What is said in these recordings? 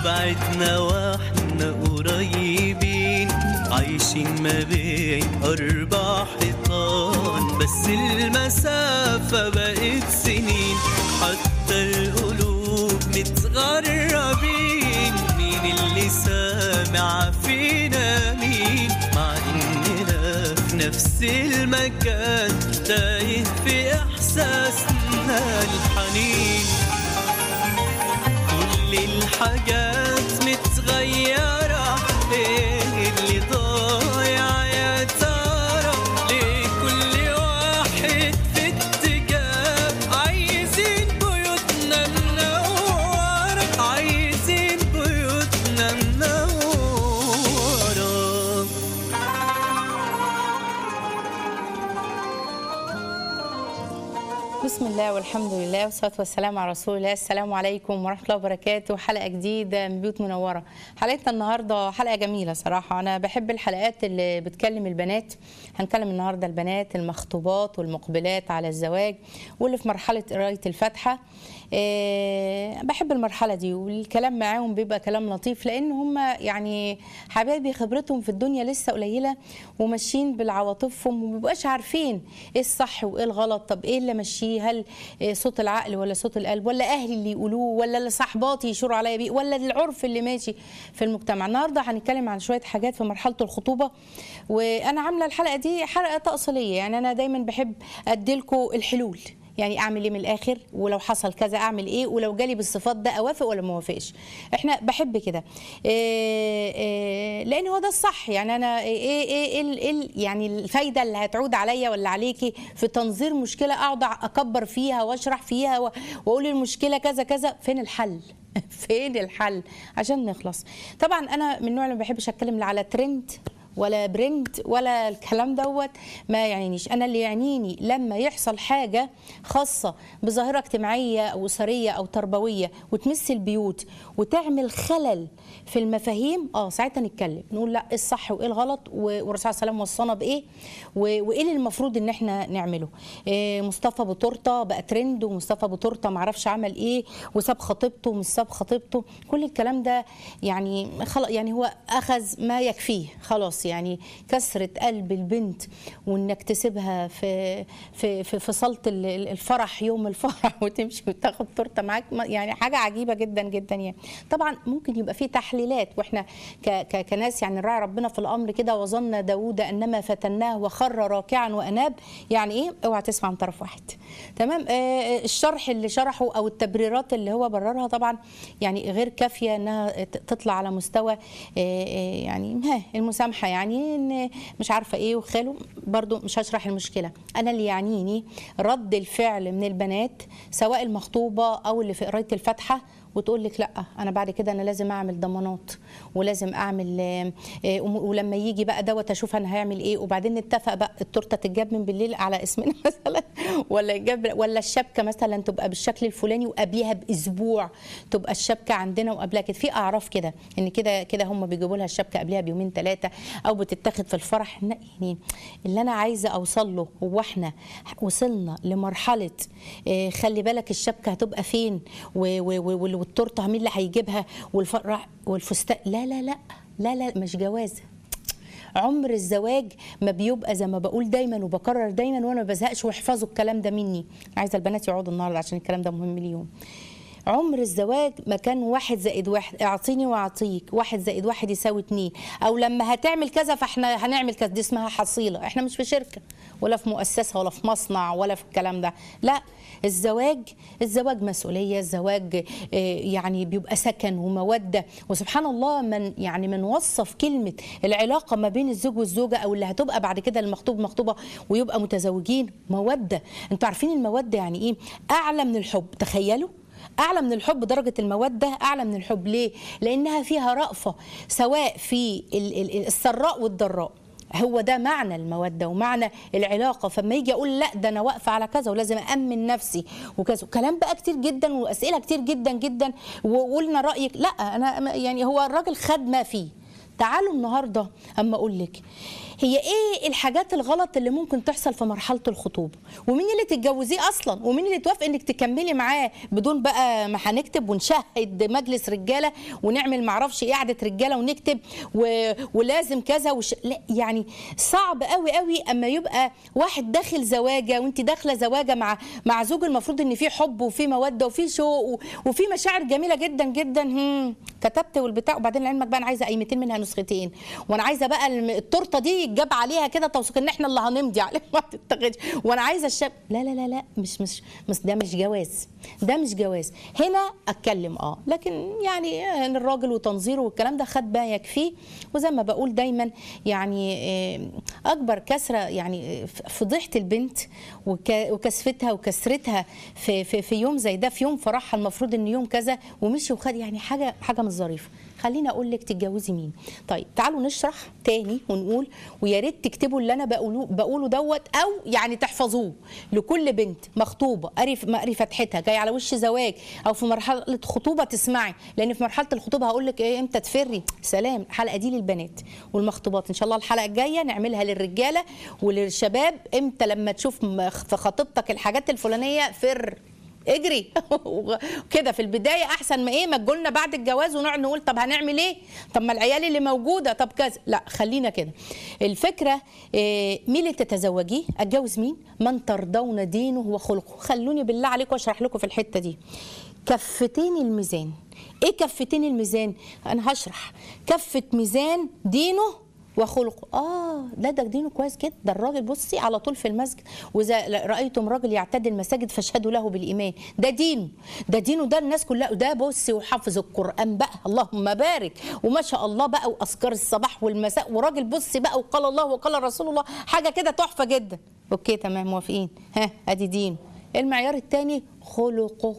بعدنا واحنا قريبين عايشين ما بين أربع حيطان بس المسافة بقت سنين حتى القلوب متغربين مين اللي سامع فينا مين مع إننا في نفس المكان تايه في إحساسنا الحنين كل الحاجات متغيرة ايه اللي ضايع يا ترى ليه كل واحد في اتجاه عايزين بيوتنا منورة عايزين بيوتنا منورة بسم الله والحمد لله والصلاة والسلام على رسول الله السلام عليكم ورحمة الله وبركاته حلقة جديدة من بيوت منورة حلقتنا النهاردة حلقة جميلة صراحة أنا بحب الحلقات اللي بتكلم البنات هنكلم النهاردة البنات المخطوبات والمقبلات على الزواج واللي في مرحلة قراية الفاتحة إيه بحب المرحلة دي والكلام معاهم بيبقى كلام لطيف لأن هم يعني حبايبي خبرتهم في الدنيا لسه قليلة وماشيين بالعواطفهم ومبيبقاش عارفين ايه الصح وايه الغلط طب ايه اللي ماشيه هل إيه صوت العقل ولا صوت القلب ولا اهلي اللي يقولوه ولا اللي صاحباتي يشوروا عليا بيه ولا العرف اللي ماشي في المجتمع النهارده هنتكلم عن شويه حاجات في مرحله الخطوبه وانا عامله الحلقه دي حلقه تأصيليه يعني انا دايما بحب اديلكم الحلول يعني اعمل ايه من الاخر ولو حصل كذا اعمل ايه ولو جالي بالصفات ده اوافق ولا ما اوافقش احنا بحب كده إيه إيه لان هو ده الصح يعني انا ايه ايه, إيه, إيه يعني الفايده اللي هتعود عليا ولا عليكي في تنظير مشكله اقعد اكبر فيها واشرح فيها و- واقول المشكله كذا كذا فين الحل فين الحل عشان نخلص طبعا انا من النوع اللي ما بحبش اتكلم لا على ترند ولا برنت ولا الكلام دوت ما يعنينيش انا اللي يعنيني لما يحصل حاجه خاصه بظاهره اجتماعيه او اسريه او تربويه وتمس البيوت وتعمل خلل في المفاهيم اه ساعتها نتكلم نقول لا ايه الصح وايه الغلط و- والرسول صلى الله عليه وسلم وصانا بايه و- وايه اللي المفروض ان احنا نعمله إيه مصطفى ابو تورته بقى ترند ومصطفى ابو تورته ما اعرفش عمل ايه وساب خطيبته ومش ساب خطيبته كل الكلام ده يعني خلاص يعني هو اخذ ما يكفيه خلاص يعني كسرة قلب البنت وانك تسيبها في في في, في صاله ال- ال- الفرح يوم الفرح وتمشي وتاخد تورته معاك ما- يعني حاجه عجيبه جدا جدا يعني طبعا ممكن يبقى في تحليلات واحنا ك ك كناس يعني نراعي ربنا في الامر كده وظن داوود انما فتناه وخر راكعا واناب يعني ايه اوعى تسمع من طرف واحد تمام آه الشرح اللي شرحه او التبريرات اللي هو بررها طبعا يعني غير كافيه انها ت- تطلع على مستوى آه، آه، يعني ها المسامحه يعني ان مش عارفه ايه وخاله برضو مش هشرح المشكله انا اللي يعنيني رد الفعل من البنات سواء المخطوبه او اللي في قرايه الفاتحه وتقول لك لا انا بعد كده انا لازم اعمل ضمانات ولازم اعمل آه، آه، ولما يجي بقى دوت اشوف انا هعمل ايه وبعدين نتفق بقى التورته تتجاب من بالليل على اسمنا مثلا ولا يجاب ولا الشبكه مثلا تبقى بالشكل الفلاني وقبليها باسبوع تبقى الشبكه عندنا وقبلها كده في اعراف كده ان كده كده هم بيجيبوا لها الشبكه قبلها بيومين ثلاثه او بتتاخد في الفرح لا، يعني اللي انا عايزه اوصل له هو احنا وصلنا لمرحله آه، خلي بالك الشبكه هتبقى فين و- و- و- والتورته مين اللي هيجيبها والفرح والفستان لا لا لا لا لا مش جواز عمر الزواج ما بيبقى زي ما بقول دايما وبكرر دايما وانا ما بزهقش واحفظوا الكلام ده مني عايزه البنات يقعدوا النهارده عشان الكلام ده مهم اليوم عمر الزواج ما كان واحد زائد واحد اعطيني واعطيك واحد زائد واحد يساوي اتنين او لما هتعمل كذا فاحنا هنعمل كذا دي اسمها حصيله احنا مش في شركه ولا في مؤسسه ولا في مصنع ولا في الكلام ده لا الزواج الزواج مسؤوليه الزواج آه، يعني بيبقى سكن وموده وسبحان الله من يعني من وصف كلمه العلاقه ما بين الزوج والزوجه او اللي هتبقى بعد كده المخطوب مخطوبه ويبقى متزوجين موده انتوا عارفين الموده يعني ايه اعلى من الحب تخيلوا اعلى من الحب درجه الموده اعلى من الحب ليه لانها فيها رأفه سواء في ال- ال- السراء والضراء هو ده معنى الموده ومعنى العلاقه فما يجي اقول لا ده انا واقفه على كذا ولازم امن نفسي وكذا كلام بقى كتير جدا واسئله كتير جدا جدا وقلنا رايك لا انا يعني هو الراجل خد ما فيه تعالوا النهارده اما اقول لك هي ايه الحاجات الغلط اللي ممكن تحصل في مرحله الخطوبه ومين اللي تتجوزيه اصلا ومين اللي توافق انك تكملي معاه بدون بقى ما هنكتب ونشهد مجلس رجاله ونعمل معرفش ايه قعده رجاله ونكتب و... ولازم كذا وش... لا يعني صعب قوي قوي اما يبقى واحد داخل زواجه وانت داخله زواجه مع مع زوج المفروض ان في حب وفي موده وفي شوق و... وفي مشاعر جميله جدا جدا هم كتبت والبتاع وبعدين لعلمك بقى انا عايزه قيمتين منها نسختين وانا عايزه بقى الم- التورته دي يتجاب عليها كده توثيق ان احنا اللي هنمضي عليها ما تتاخدش وانا عايزه الشاب لا لا لا لا مش مش مش ده مش جواز ده مش جواز هنا اتكلم اه لكن يعني آه، إن الراجل وتنظيره والكلام ده خد ما يكفيه وزي ما بقول دايما يعني آه، اكبر كسره يعني آه، فضيحه البنت وك- وكسفتها وكسرتها في في في يوم زي ده في يوم فرحها المفروض ان يوم كذا ومشي وخد يعني حاجه حاجه مش ظريفه خليني اقول لك تتجوزي مين طيب تعالوا نشرح تاني ونقول ويا ريت تكتبوا اللي انا بقوله بقوله دوت او يعني تحفظوه لكل بنت مخطوبه قري قري فتحتها جايه على وش زواج او في مرحله خطوبه تسمعي لان في مرحله الخطوبه هقول لك ايه امتى تفري سلام الحلقه دي للبنات والمخطوبات ان شاء الله الحلقه الجايه نعملها للرجاله وللشباب امتى لما تشوف م- في خطيبتك الحاجات الفلانيه فر اجري كده في البدايه احسن ما ايه ما تقولنا بعد الجواز ونقعد نقول طب هنعمل ايه طب ما العيال اللي موجوده طب كذا لا خلينا كده الفكره إيه مين اللي تتزوجيه اتجوز مين من ترضون دينه وخلقه خلوني بالله عليكم اشرح لكم في الحته دي كفتين الميزان ايه كفتين الميزان انا هشرح كفه ميزان دينه وخلقه اه لا ده دينه كويس كده ده الراجل بصي على طول في المسجد واذا رايتم راجل يعتدي المساجد فاشهدوا له بالايمان ده دينه ده دينه ده الناس كلها ده بصي وحافظ القران بقى اللهم بارك وما شاء الله بقى واذكار الصباح والمساء وراجل بصي بقى وقال الله وقال رسول الله حاجه كده تحفه جدا اوكي تمام موافقين ها ادي دين المعيار الثاني خلقه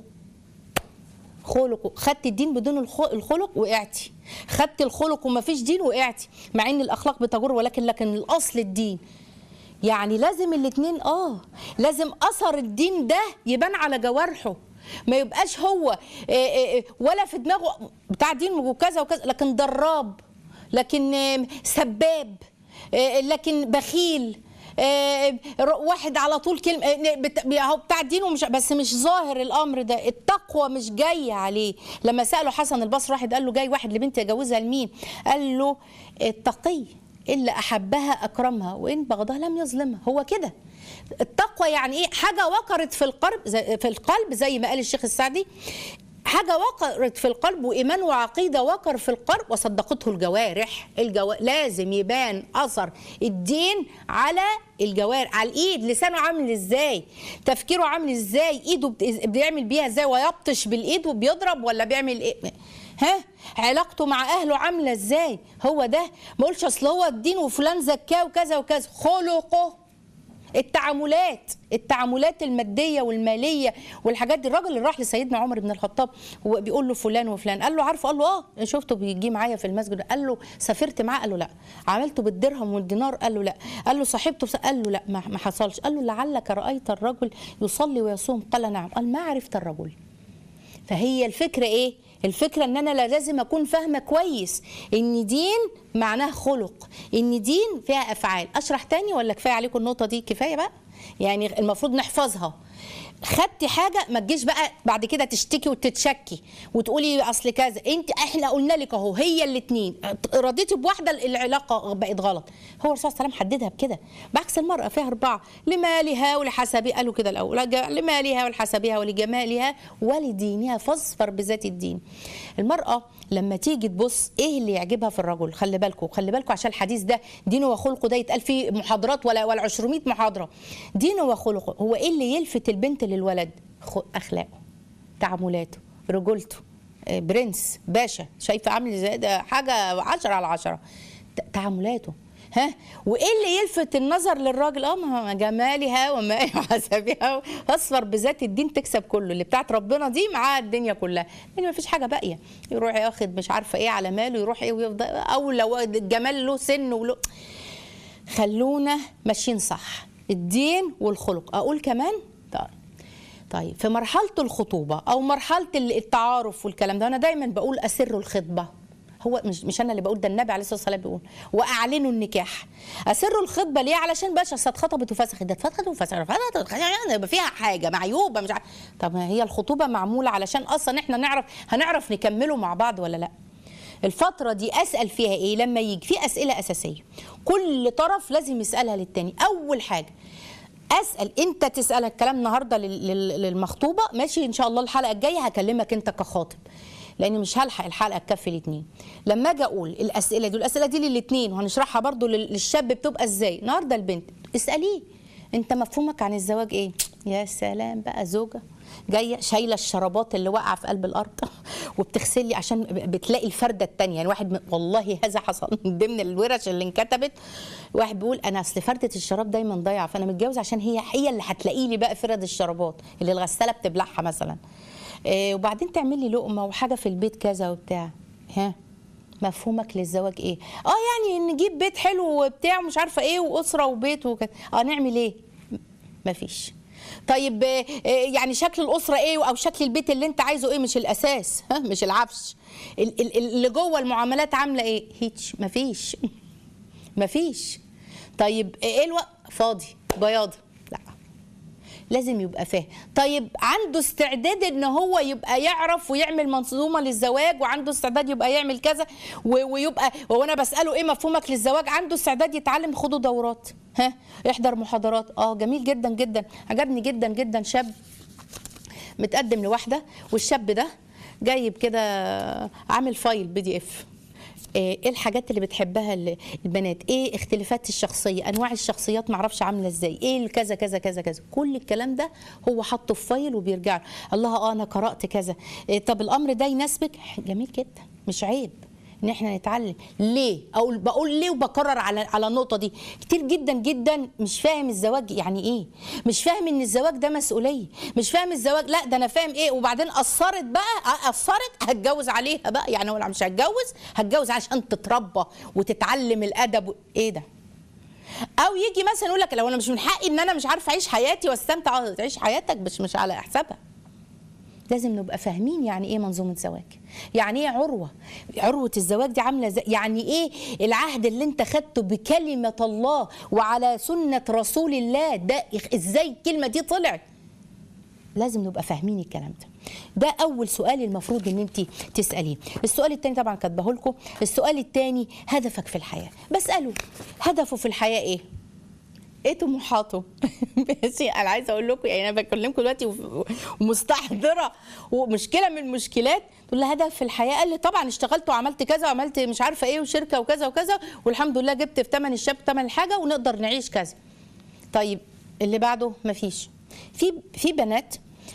خلقه خدت الدين بدون الخ- الخلق وقعتي خدت الخلق وما فيش دين وقعتي مع ان الاخلاق بتجر ولكن لكن الاصل الدين يعني لازم الاثنين اه لازم اثر الدين ده يبان على جوارحه ما يبقاش هو آه، آه، آه، ولا في دماغه بتاع دين وكذا وكذا لكن ضراب لكن آه، سباب آه، لكن بخيل آه، ر- واحد على طول كلمه آه، بت- هو بتاع الدين ومش بس مش ظاهر الامر ده التقوى مش جايه عليه لما سالوا حسن البصري واحد قال له جاي واحد لبنت يجوزها لمين قال له التقي إلا أحبها أكرمها وإن بغضها لم يظلمها هو كده التقوى يعني إيه حاجة وقرت في القلب زي في القلب زي ما قال الشيخ السعدي حاجة وقرت في القلب وإيمان وعقيدة وقر في القلب وصدقته الجوارح الجو... لازم يبان أثر الدين على الجوارح على الإيد لسانه عامل إزاي تفكيره عامل إزاي إيده بت... بيعمل بيها إزاي ويبطش بالإيد وبيضرب ولا بيعمل إيه ها علاقته مع اهله عامله ازاي هو ده ما اقولش اصل هو الدين وفلان زكاه وكذا وكذا خلقه التعاملات التعاملات الماديه والماليه والحاجات دي الراجل اللي راح لسيدنا عمر بن الخطاب هو بيقول له فلان وفلان قال له عارفه قال له اه شفته بيجي معايا في المسجد قال له سافرت معاه قال له لا عملته بالدرهم والدينار قال له لا قال له صاحبته بس- قال له لا ما ما حصلش قال له لعلك رايت الرجل يصلي ويصوم قال نعم قال ما عرفت الرجل فهي الفكرة ايه؟ الفكرة ان انا لا لازم اكون فاهمة كويس ان دين معناه خلق ان دين فيها افعال اشرح تاني ولا كفاية عليكم النقطة دي كفاية بقى يعني المفروض نحفظها خدتي حاجة ما تجيش بقى بعد كده تشتكي وتتشكي وتقولي اصل كذا انت احنا قلنا لك اهو هي الاتنين رضيتي بواحدة العلاقة بقت غلط هو الرسول صلى الله عليه وسلم حددها بكده بعكس المرأة فيها أربعة لمالها ولحسبها قالوا كده الأول لمالها ولحسبها ولجمالها ولدينها فاظفر بذات الدين المرأة لما تيجي تبص ايه اللي يعجبها في الرجل خلي بالكم خلي بالكم عشان الحديث ده دينه وخلقه ده يتقال فيه محاضرات ولا ولا 200 محاضرة دينه وخلقه هو ايه اللي يلفت البنت للولد خ- اخلاقه تعاملاته رجولته آه، برنس باشا شايفه عامل ازاي ده حاجه عشرة على عشرة ت- تعاملاته ها وايه اللي يلفت النظر للراجل اه ما جمالها وما حسبها اصفر بذات الدين تكسب كله اللي بتاعت ربنا دي معاها الدنيا كلها لان ما فيش حاجه باقيه يروح ياخد مش عارفه ايه على ماله يروح ايه ويفضل او لو الجمال له سن وله خلونا ماشيين صح الدين والخلق اقول كمان طيب طيب في مرحله الخطوبه او مرحله التعارف والكلام ده انا دايما بقول اسر الخطبه هو مش مش انا اللي بقول ده النبي عليه الصلاه والسلام بيقول واعلنوا النكاح اسروا الخطبه ليه علشان باشا أصل اتخطبت وفسخت ده اتفسخت وفسخت اتفسخت، يعني يبقى فيها حاجه معيوبه مش عارف. طب ما هي الخطوبه معموله علشان اصلا احنا نعرف هنعرف نكمله مع بعض ولا لا الفترة دي أسأل فيها إيه لما يجي في أسئلة أساسية كل طرف لازم يسألها للتاني أول حاجة اسال انت تسال الكلام النهارده لل- لل- للمخطوبه ماشي ان شاء الله الحلقه الجايه هكلمك انت كخاطب لان مش هلحق الحلقه تكفي الاثنين لما اجي اقول الاسئله دي الاسئله دي للاثنين وهنشرحها برضو لل- للشاب بتبقى ازاي النهارده البنت اساليه انت مفهومك عن الزواج ايه يا سلام بقى زوجه جايه شايله الشرابات اللي واقعه في قلب الارض وبتغسلي عشان بتلاقي الفرده الثانيه يعني واحد من- والله هذا حصل من ضمن الورش اللي انكتبت واحد بيقول انا اصل فرده الشراب دايما ضايعه فانا متجوز عشان هي هي اللي هتلاقي لي بقى فرد الشرابات اللي الغساله بتبلعها مثلا إيه وبعدين تعمل لي لقمه وحاجه في البيت كذا وبتاع ها مفهومك للزواج ايه اه يعني نجيب بيت حلو وبتاع ومش عارفه ايه واسره وبيت وكده اه نعمل ايه مفيش طيب آه، آه، يعني شكل الاسره ايه او شكل البيت اللي انت عايزه ايه مش الاساس ها مش العفش ال- ال- اللي جوه المعاملات عامله ايه هيتش مفيش مفيش طيب ايه الوقت فاضي بياضي لا لازم يبقى فاهم طيب عنده استعداد ان هو يبقى يعرف ويعمل منظومه للزواج وعنده استعداد يبقى يعمل كذا و- ويبقى وانا بساله ايه مفهومك للزواج عنده استعداد يتعلم خدوا دورات ها يحضر محاضرات اه جميل جدا جدا عجبني جدا جدا شاب متقدم لواحده والشاب ده جايب كده عامل فايل بي دي اف ايه الحاجات اللي بتحبها ال- البنات ايه اختلافات الشخصيه انواع الشخصيات معرفش عامله ازاي ايه كذا كذا كذا كذا كل الكلام ده هو حاطه في فايل وبيرجع له. الله اه انا قرات كذا إيه طب الامر ده يناسبك جميل جدا مش عيب ان احنا نتعلم ليه اقول بقول ليه وبكرر على على النقطه دي كتير جدا جدا مش فاهم الزواج يعني ايه مش فاهم ان الزواج ده مسؤوليه مش فاهم الزواج لا ده انا فاهم ايه وبعدين قصرت بقى قصرت هتجوز عليها بقى يعني ولا مش هتجوز هتجوز عشان تتربى وتتعلم الادب و- ايه ده او يجي مثلا يقول لك لو انا مش من حقي ان انا مش عارفه اعيش حياتي واستمتع آه، تعيش حياتك بس مش على حسابها لازم نبقى فاهمين يعني ايه منظومه زواج يعني ايه عروه عروه الزواج دي عامله زي يعني ايه العهد اللي انت خدته بكلمه الله وعلى سنه رسول الله ده ازاي الكلمه دي طلعت لازم نبقى فاهمين الكلام ده ده اول سؤال المفروض ان انت تساليه السؤال الثاني طبعا كاتبه لكم السؤال الثاني هدفك في الحياه بساله هدفه في الحياه ايه ايه طموحاته ماشي انا عايزه اقول لكم يعني انا بكلمكم دلوقتي وف- ومستحضره ومشكله من المشكلات تقول لها هدف في الحياه قال لي طبعا اشتغلت وعملت كذا وعملت مش عارفه ايه وشركه وكذا وكذا والحمد لله جبت في ثمن الشاب ثمن الحاجه ونقدر نعيش كذا طيب اللي بعده مفيش في في بنات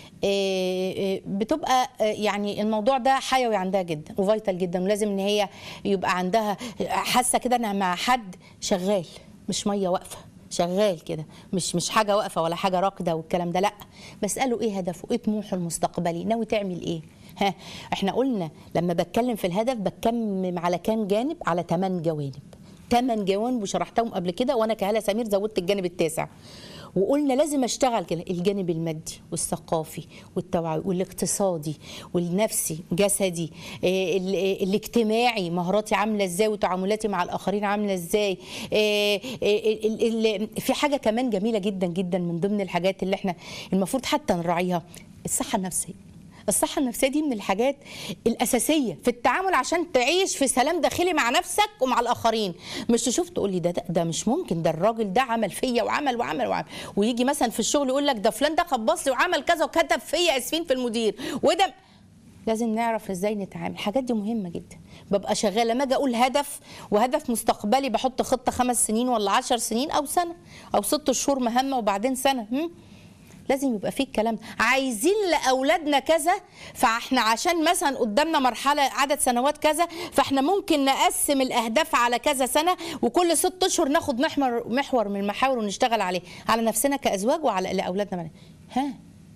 آه، آه، بتبقى آه، يعني الموضوع ده حيوي عندها جدا وفيتال جدا ولازم ان هي يبقى عندها حاسه كده انها مع حد شغال مش ميه واقفه شغال كده مش مش حاجه واقفه ولا حاجه راكده والكلام ده لا بساله ايه هدفه ايه طموحه المستقبلي ناوي تعمل ايه ها احنا قلنا لما بتكلم في الهدف بتكمم على كام جانب على ثمان جوانب ثمان جوانب وشرحتهم قبل كده وانا كهاله سمير زودت الجانب التاسع وقلنا لازم اشتغل كده الجانب المادي والثقافي والتوعوي والاقتصادي والنفسي جسدي إيه، ال- إيه، الاجتماعي مهاراتي عامله ازاي وتعاملاتي مع الاخرين عامله ازاي إيه، إيه، ال- ال- في حاجه كمان جميله جدا جدا من ضمن الحاجات اللي احنا المفروض حتى نراعيها الصحه النفسيه الصحة النفسية دي من الحاجات الأساسية في التعامل عشان تعيش في سلام داخلي مع نفسك ومع الآخرين مش تشوف تقول لي ده, ده ده مش ممكن ده الراجل ده عمل فيا وعمل وعمل وعمل ويجي مثلا في الشغل يقول لك ده فلان ده خبص لي وعمل كذا وكتب فيا اسفين في المدير وده لازم نعرف ازاي نتعامل الحاجات دي مهمه جدا ببقى شغاله لما اجي اقول هدف وهدف مستقبلي بحط خطه خمس سنين ولا عشر سنين او سنه او ست شهور مهمه وبعدين سنه هم؟ لازم يبقى فيه الكلام ده عايزين لاولادنا كذا فاحنا عشان مثلا قدامنا مرحله عدد سنوات كذا فاحنا ممكن نقسم الاهداف على كذا سنه وكل ست اشهر ناخد محور محور من المحاور ونشتغل عليه على نفسنا كازواج وعلى لاولادنا ها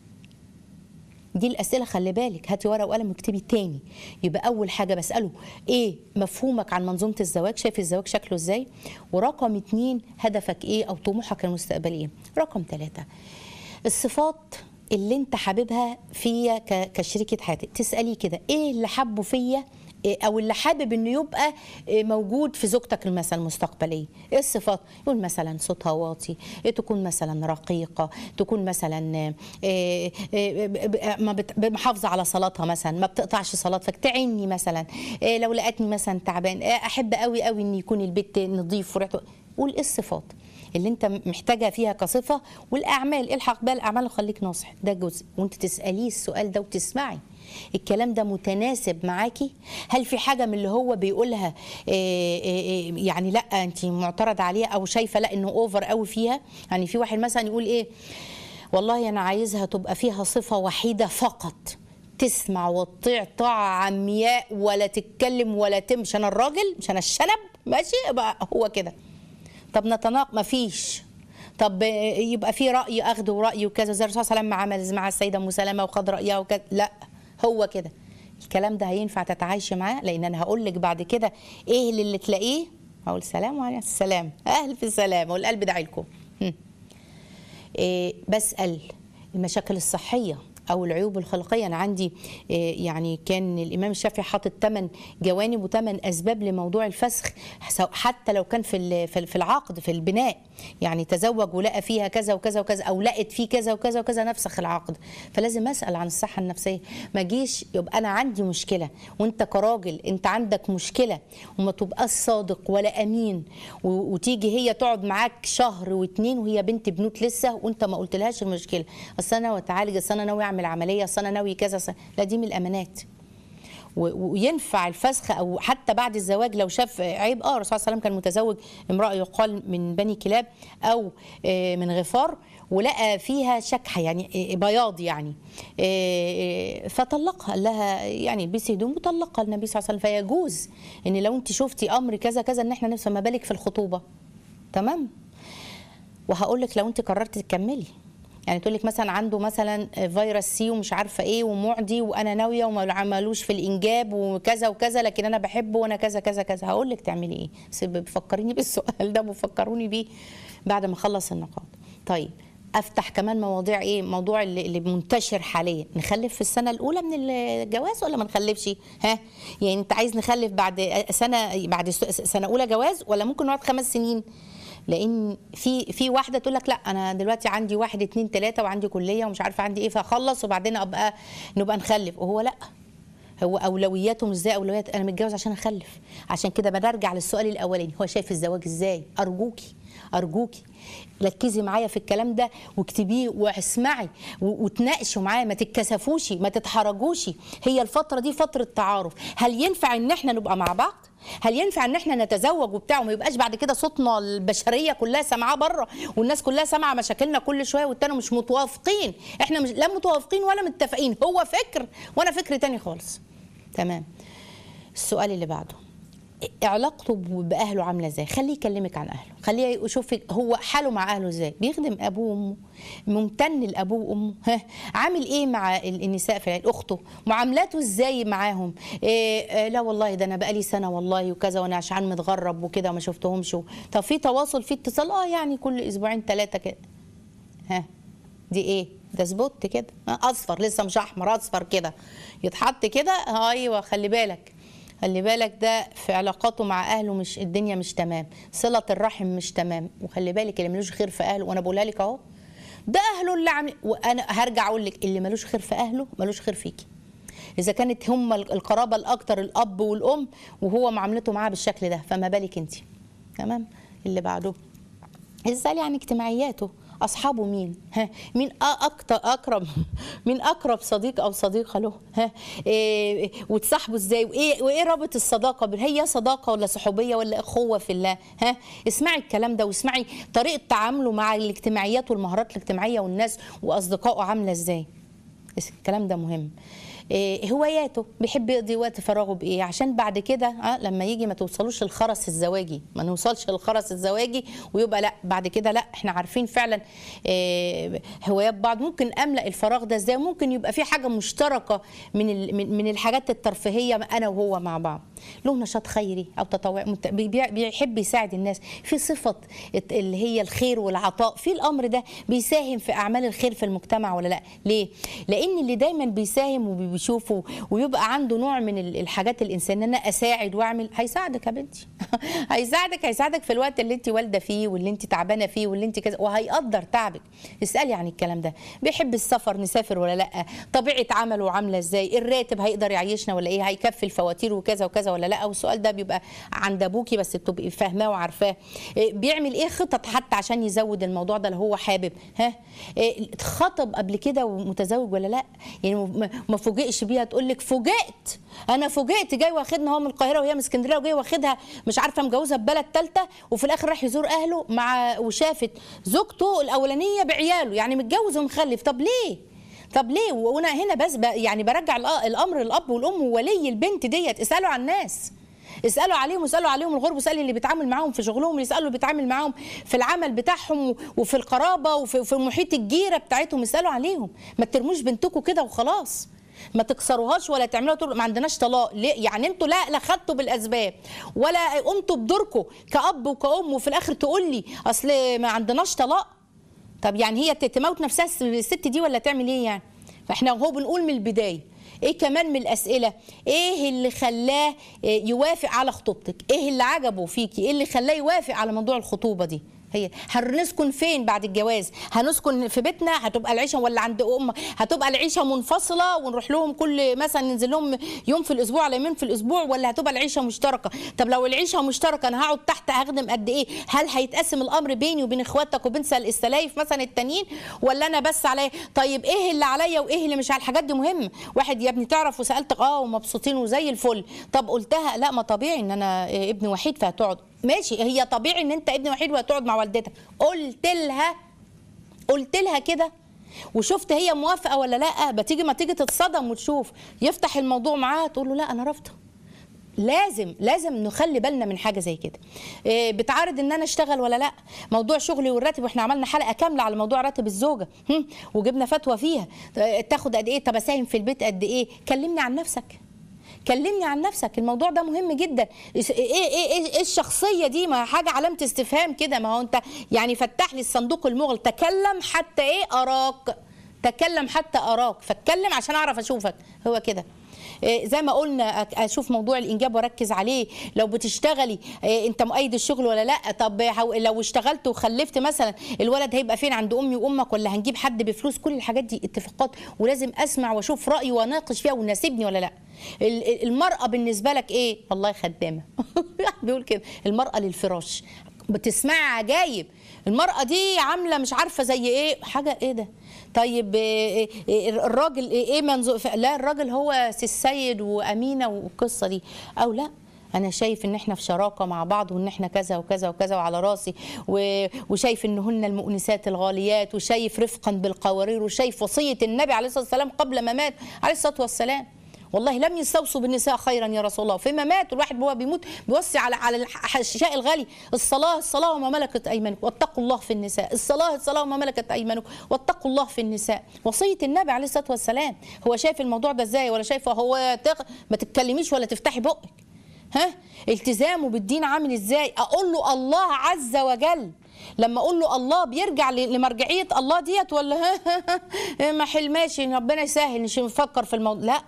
دي الاسئله خلي بالك هاتي ورقه وقلم واكتبي تاني يبقى اول حاجه بساله ايه مفهومك عن منظومه الزواج شايف الزواج شكله ازاي ورقم اتنين هدفك ايه او طموحك المستقبلي ايه رقم ثلاثة الصفات اللي انت حاببها فيا ك- كشريكه حياتك تسالي كده ايه اللي حبه فيا إيه، او اللي حابب انه يبقى إيه، موجود في زوجتك مثلا المستقبليه ايه الصفات يقول مثلا صوتها واطي إيه تكون مثلا رقيقه تكون مثلا إيه، إيه، ب- ب- ما بت- محافظه على صلاتها مثلا ما بتقطعش صلاه فتعني مثلا إيه، لو لقتني مثلا تعبان إيه، احب قوي قوي ان يكون البيت نظيف وريحته قول ايه الصفات اللي انت محتاجها فيها كصفه والاعمال الحق بقى الاعمال وخليك ناصح ده جزء وانت تساليه السؤال ده وتسمعي الكلام ده متناسب معاكي هل في حاجه من اللي هو بيقولها إيه إيه إيه يعني لا انت معترض عليها او شايفه لا انه اوفر قوي فيها يعني في واحد مثلا يقول ايه والله انا عايزها تبقى فيها صفه وحيده فقط تسمع وتطيع طاعة عمياء ولا تتكلم ولا تمشي أنا الراجل مش أنا الشنب ماشي يبقى هو كده طب نتناق مفيش طب يبقى في راي اخذ وراي وكذا زي الرسول صلى الله عليه وسلم عمل مع السيده ام سلمه وخد رايها وكذا لا هو كده الكلام ده هينفع تتعايشي معاه لان انا هقول لك بعد كده ايه اللي, اللي تلاقيه هقول سلام عليكم السلام اهل في السلام والقلب داعي لكم هم. إيه بسال المشاكل الصحيه او العيوب الخلقيه انا عندي إيه يعني كان الامام الشافعي حاطط ثمان جوانب وثمان اسباب لموضوع الفسخ سواء- حتى لو كان في ال- في ال- في العقد في البناء يعني تزوج ولقى فيها كذا وكذا وكذا او لقت فيه كذا وكذا وكذا نفسخ العقد فلازم اسال عن الصحه النفسيه ما جيش يبقى انا عندي مشكله وانت كراجل انت عندك مشكله وما تبقاش صادق ولا امين و- وتيجي هي تقعد معاك شهر واتنين وهي بنت بنوت لسه وانت ما قلتلهاش المشكله اصل انا واتعالج اصل انا ناوي اعمل عمليه اصل انا ناوي كذا أصل- لا دي من الامانات و- وينفع الفسخ او حتى بعد الزواج لو شاف عيب اه الرسول صلى الله عليه وسلم كان متزوج امراه يقال من بني كلاب او آه، من غفار ولقى فيها شكحه يعني آه، بياض يعني آه، فطلقها قال لها يعني البسي هدوم وطلقها النبي صلى الله عليه وسلم فيجوز ان لو انت شفتي امر كذا كذا ان احنا نفس ما بالك في الخطوبه تمام وهقول لك لو انت قررت تكملي يعني تقول لك مثلا عنده مثلا فيروس سي ومش عارفه ايه ومعدي وانا ناويه وما عملوش في الانجاب وكذا وكذا لكن انا بحبه وانا كذا كذا كذا هقول لك تعملي ايه بس بفكريني بالسؤال ده بفكروني بيه بعد ما اخلص النقاط طيب افتح كمان مواضيع ايه موضوع اللي, اللي منتشر حاليا نخلف في السنه الاولى من الجواز ولا ما نخلفش ها يعني انت عايز نخلف بعد سنه بعد سنه اولى جواز ولا ممكن نقعد خمس سنين لان في في واحده تقول لك لا انا دلوقتي عندي واحد اتنين تلاته وعندي كليه ومش عارفه عندي ايه فاخلص وبعدين ابقى نبقى نخلف وهو لا هو اولوياته مش زي اولويات انا متجوز عشان اخلف عشان كده بنرجع للسؤال الاولاني هو شايف الزواج ازاي ارجوكي ارجوكي ركزي معايا في الكلام ده واكتبيه واسمعي و- وتناقشوا معايا ما تتكسفوش ما تتحرجوش هي الفتره دي فتره تعارف هل ينفع ان احنا نبقى مع بعض هل ينفع ان احنا نتزوج وبتاع وما يبقاش بعد كده صوتنا البشريه كلها سامعاه بره والناس كلها سامعه مشاكلنا كل شويه والتاني مش متوافقين احنا مش لا متوافقين ولا متفقين هو فكر وانا فكر تاني خالص تمام السؤال اللي بعده علاقته ب- باهله عامله ازاي خليه يكلمك عن اهله خليه يشوف هو حاله مع اهله ازاي بيخدم ابوه وامه ممتن لابوه وامه ها عامل ايه مع ال- النساء في العيله اخته معاملاته ازاي معاهم إيه آه لا والله ده انا بقالي سنه والله وكذا وانا عشان متغرب وكده وما شفتهمش و- طب في تواصل في اتصال اه يعني كل اسبوعين ثلاثه كده ها دي ايه ده سبوت كده ها، اصفر لسه مش احمر اصفر كده يتحط كده ايوه خلي بالك خلي بالك ده في علاقاته مع اهله مش الدنيا مش تمام صله الرحم مش تمام وخلي بالك اللي ملوش خير في اهله وانا بقولها لك اهو ده اهله اللي عامل وانا هرجع اقول لك اللي ملوش خير في اهله ملوش خير فيكي اذا كانت هم القرابه الاكتر الاب والام وهو معاملته معاه بالشكل ده فما بالك انت تمام اللي بعده اسالي عن اجتماعياته اصحابه مين ها مين أ- اكتر اقرب مين اقرب صديق او صديقه له ها إيه وتصاحبوا ازاي وايه وايه رابط الصداقه بال- هي صداقه ولا صحوبيه ولا اخوه في الله ها اسمعي الكلام ده واسمعي طريقه تعامله مع الاجتماعيات والمهارات الاجتماعيه والناس واصدقائه عامله ازاي الكلام ده مهم إيه هواياته بيحب يقضي وقت فراغه بايه عشان بعد كده آه لما يجي ما توصلوش الخرس الزواجي ما نوصلش للخرس الزواجي ويبقى لا بعد كده لا احنا عارفين فعلا إيه هوايات بعض ممكن املا الفراغ ده ازاي ممكن يبقى في حاجه مشتركه من ال- من من الحاجات الترفيهيه انا وهو مع بعض له نشاط خيري او تطوعي مت- بي- بي- بيحب يساعد الناس في صفه الت- اللي هي الخير والعطاء في الامر ده بيساهم في اعمال الخير في المجتمع ولا لا ليه لان اللي دايما بيساهم وبيشوفه ويبقى عنده نوع من ال- الحاجات الانسان ان انا اساعد واعمل هيساعدك يا بنتي هيساعدك هيساعدك في الوقت اللي انت والده فيه واللي انت تعبانه فيه واللي انت كذا وهيقدر تعبك اسالي عن الكلام ده بيحب السفر نسافر ولا لا طبيعه عمله عامله ازاي الراتب هيقدر يعيشنا ولا ايه هيكفي الفواتير وكذا وكذا ولا لا والسؤال ده بيبقى عند ابوكي بس بتبقي فاهماه وعارفاه إيه، بيعمل ايه خطط حتى عشان يزود الموضوع ده لو هو حابب ها إيه، اتخطب قبل كده ومتزوج ولا لا يعني ما- ما فوجئش بيها تقول لك فوجئت انا فوجئت جاي واخدنا هو من القاهره وهي من اسكندريه وجاي واخدها مش عارفه مجوزها ببلد ثالثه وفي الاخر راح يزور اهله مع وشافت زوجته الاولانيه بعياله يعني متجوز ومخلف طب ليه طب ليه وانا هنا بس ب- يعني برجع الأ- الامر الاب والام وولي البنت ديت اسالوا عن الناس اسالوا عليهم واسالوا عليهم الغرب واسالوا اللي بيتعامل معاهم في شغلهم اللي يسالوا اللي بيتعامل معاهم في العمل بتاعهم و- وفي القرابه وفي في محيط الجيره بتاعتهم اسالوا عليهم ما ترموش بنتكم كده وخلاص ما تكسروهاش ولا تعملوها تقولوا ما عندناش طلاق ليه يعني انتوا لا لا خدتوا بالاسباب ولا قمتوا بدوركم كاب وكأم وفي الاخر تقول لي اصل ما عندناش طلاق طب يعني هي تموت نفسها الس- الست دي ولا تعمل ايه يعني فاحنا هو بنقول من البدايه ايه كمان من الاسئله ايه اللي خلاه إيه، يوافق على خطوبتك ايه اللي عجبه فيكي ايه اللي خلاه يوافق على موضوع الخطوبه دي هي هنسكن فين بعد الجواز هنسكن في بيتنا هتبقى العيشه ولا عند ام هتبقى العيشه منفصله ونروح لهم كل مثلا ننزل لهم يوم في الاسبوع ولا يومين في الاسبوع ولا هتبقى العيشه مشتركه طب لو العيشه مشتركه انا هقعد تحت هخدم قد ايه هل هيتقسم الامر بيني وبين اخواتك وبين سل- السلايف مثلا التانيين ولا انا بس عليا طيب ايه اللي عليا وايه اللي مش على الحاجات دي مهمه واحد يا ابني تعرف وسالتك اه ومبسوطين وزي الفل طب قلتها لا ما طبيعي ان انا إيه، ابن وحيد فهتقعد ماشي هي طبيعي ان انت ابن وحيد وهتقعد مع والدتك قلت لها قلت لها كده وشفت هي موافقه ولا لا بتيجي ما تيجي تتصدم وتشوف يفتح الموضوع معاها تقول له لا انا رافضه لازم لازم نخلي بالنا من حاجه زي كده إيه، بتعارض ان انا اشتغل ولا لا موضوع شغلي والراتب واحنا عملنا حلقه كامله على موضوع راتب الزوجه هم، وجبنا فتوى فيها إيه، تاخد قد ايه طب اساهم في البيت قد ايه كلمني عن نفسك كلمني عن نفسك الموضوع ده مهم جدا ايه ايه ايه, إيه الشخصيه دي ما حاجه علامه استفهام كده ما هو انت يعني فتح لي الصندوق المغلق تكلم حتى ايه اراك تكلم حتى اراك فاتكلم عشان اعرف اشوفك هو كده إيه زي ما قلنا أك- اشوف موضوع الانجاب واركز عليه لو بتشتغلي إيه انت مؤيد الشغل ولا لا طب هو- لو اشتغلت وخلفت مثلا الولد هيبقى فين عند امي وامك ولا هنجيب حد بفلوس كل الحاجات دي اتفاقات ولازم اسمع واشوف رايي واناقش فيها ويناسبني ولا لا ال- ال- المراه بالنسبه لك ايه والله خدامه بيقول كده المراه للفراش بتسمعي عجايب المرأة دي عاملة مش عارفة زي ايه حاجة ايه ده طيب إيه إيه الراجل ايه, إيه منظور لا الراجل هو سي السيد وأمينة والقصة دي أو لا انا شايف ان احنا في شراكه مع بعض وان احنا كذا وكذا وكذا وعلى راسي و- وشايف انهن المؤنسات الغاليات وشايف رفقا بالقوارير وشايف وصيه النبي عليه الصلاه والسلام قبل ما مات عليه الصلاه والسلام والله لم يستوصوا بالنساء خيرا يا رسول الله فيما مات الواحد وهو بيموت بيوصي على على الح- الشيء الغالي الصلاه الصلاه وما ملكت ايمانكم واتقوا الله في النساء الصلاه الصلاه وما ملكت ايمانكم واتقوا الله في النساء وصيه النبي عليه الصلاه والسلام هو شايف الموضوع ده ازاي ولا شايفه هو تغ... ما تتكلميش ولا تفتحي بقك ها التزامه بالدين عامل ازاي اقول له الله عز وجل لما اقول له الله بيرجع ل- لمرجعيه الله ديت ولا ها ما حلماش ربنا يسهل مش نفكر في الموضوع لا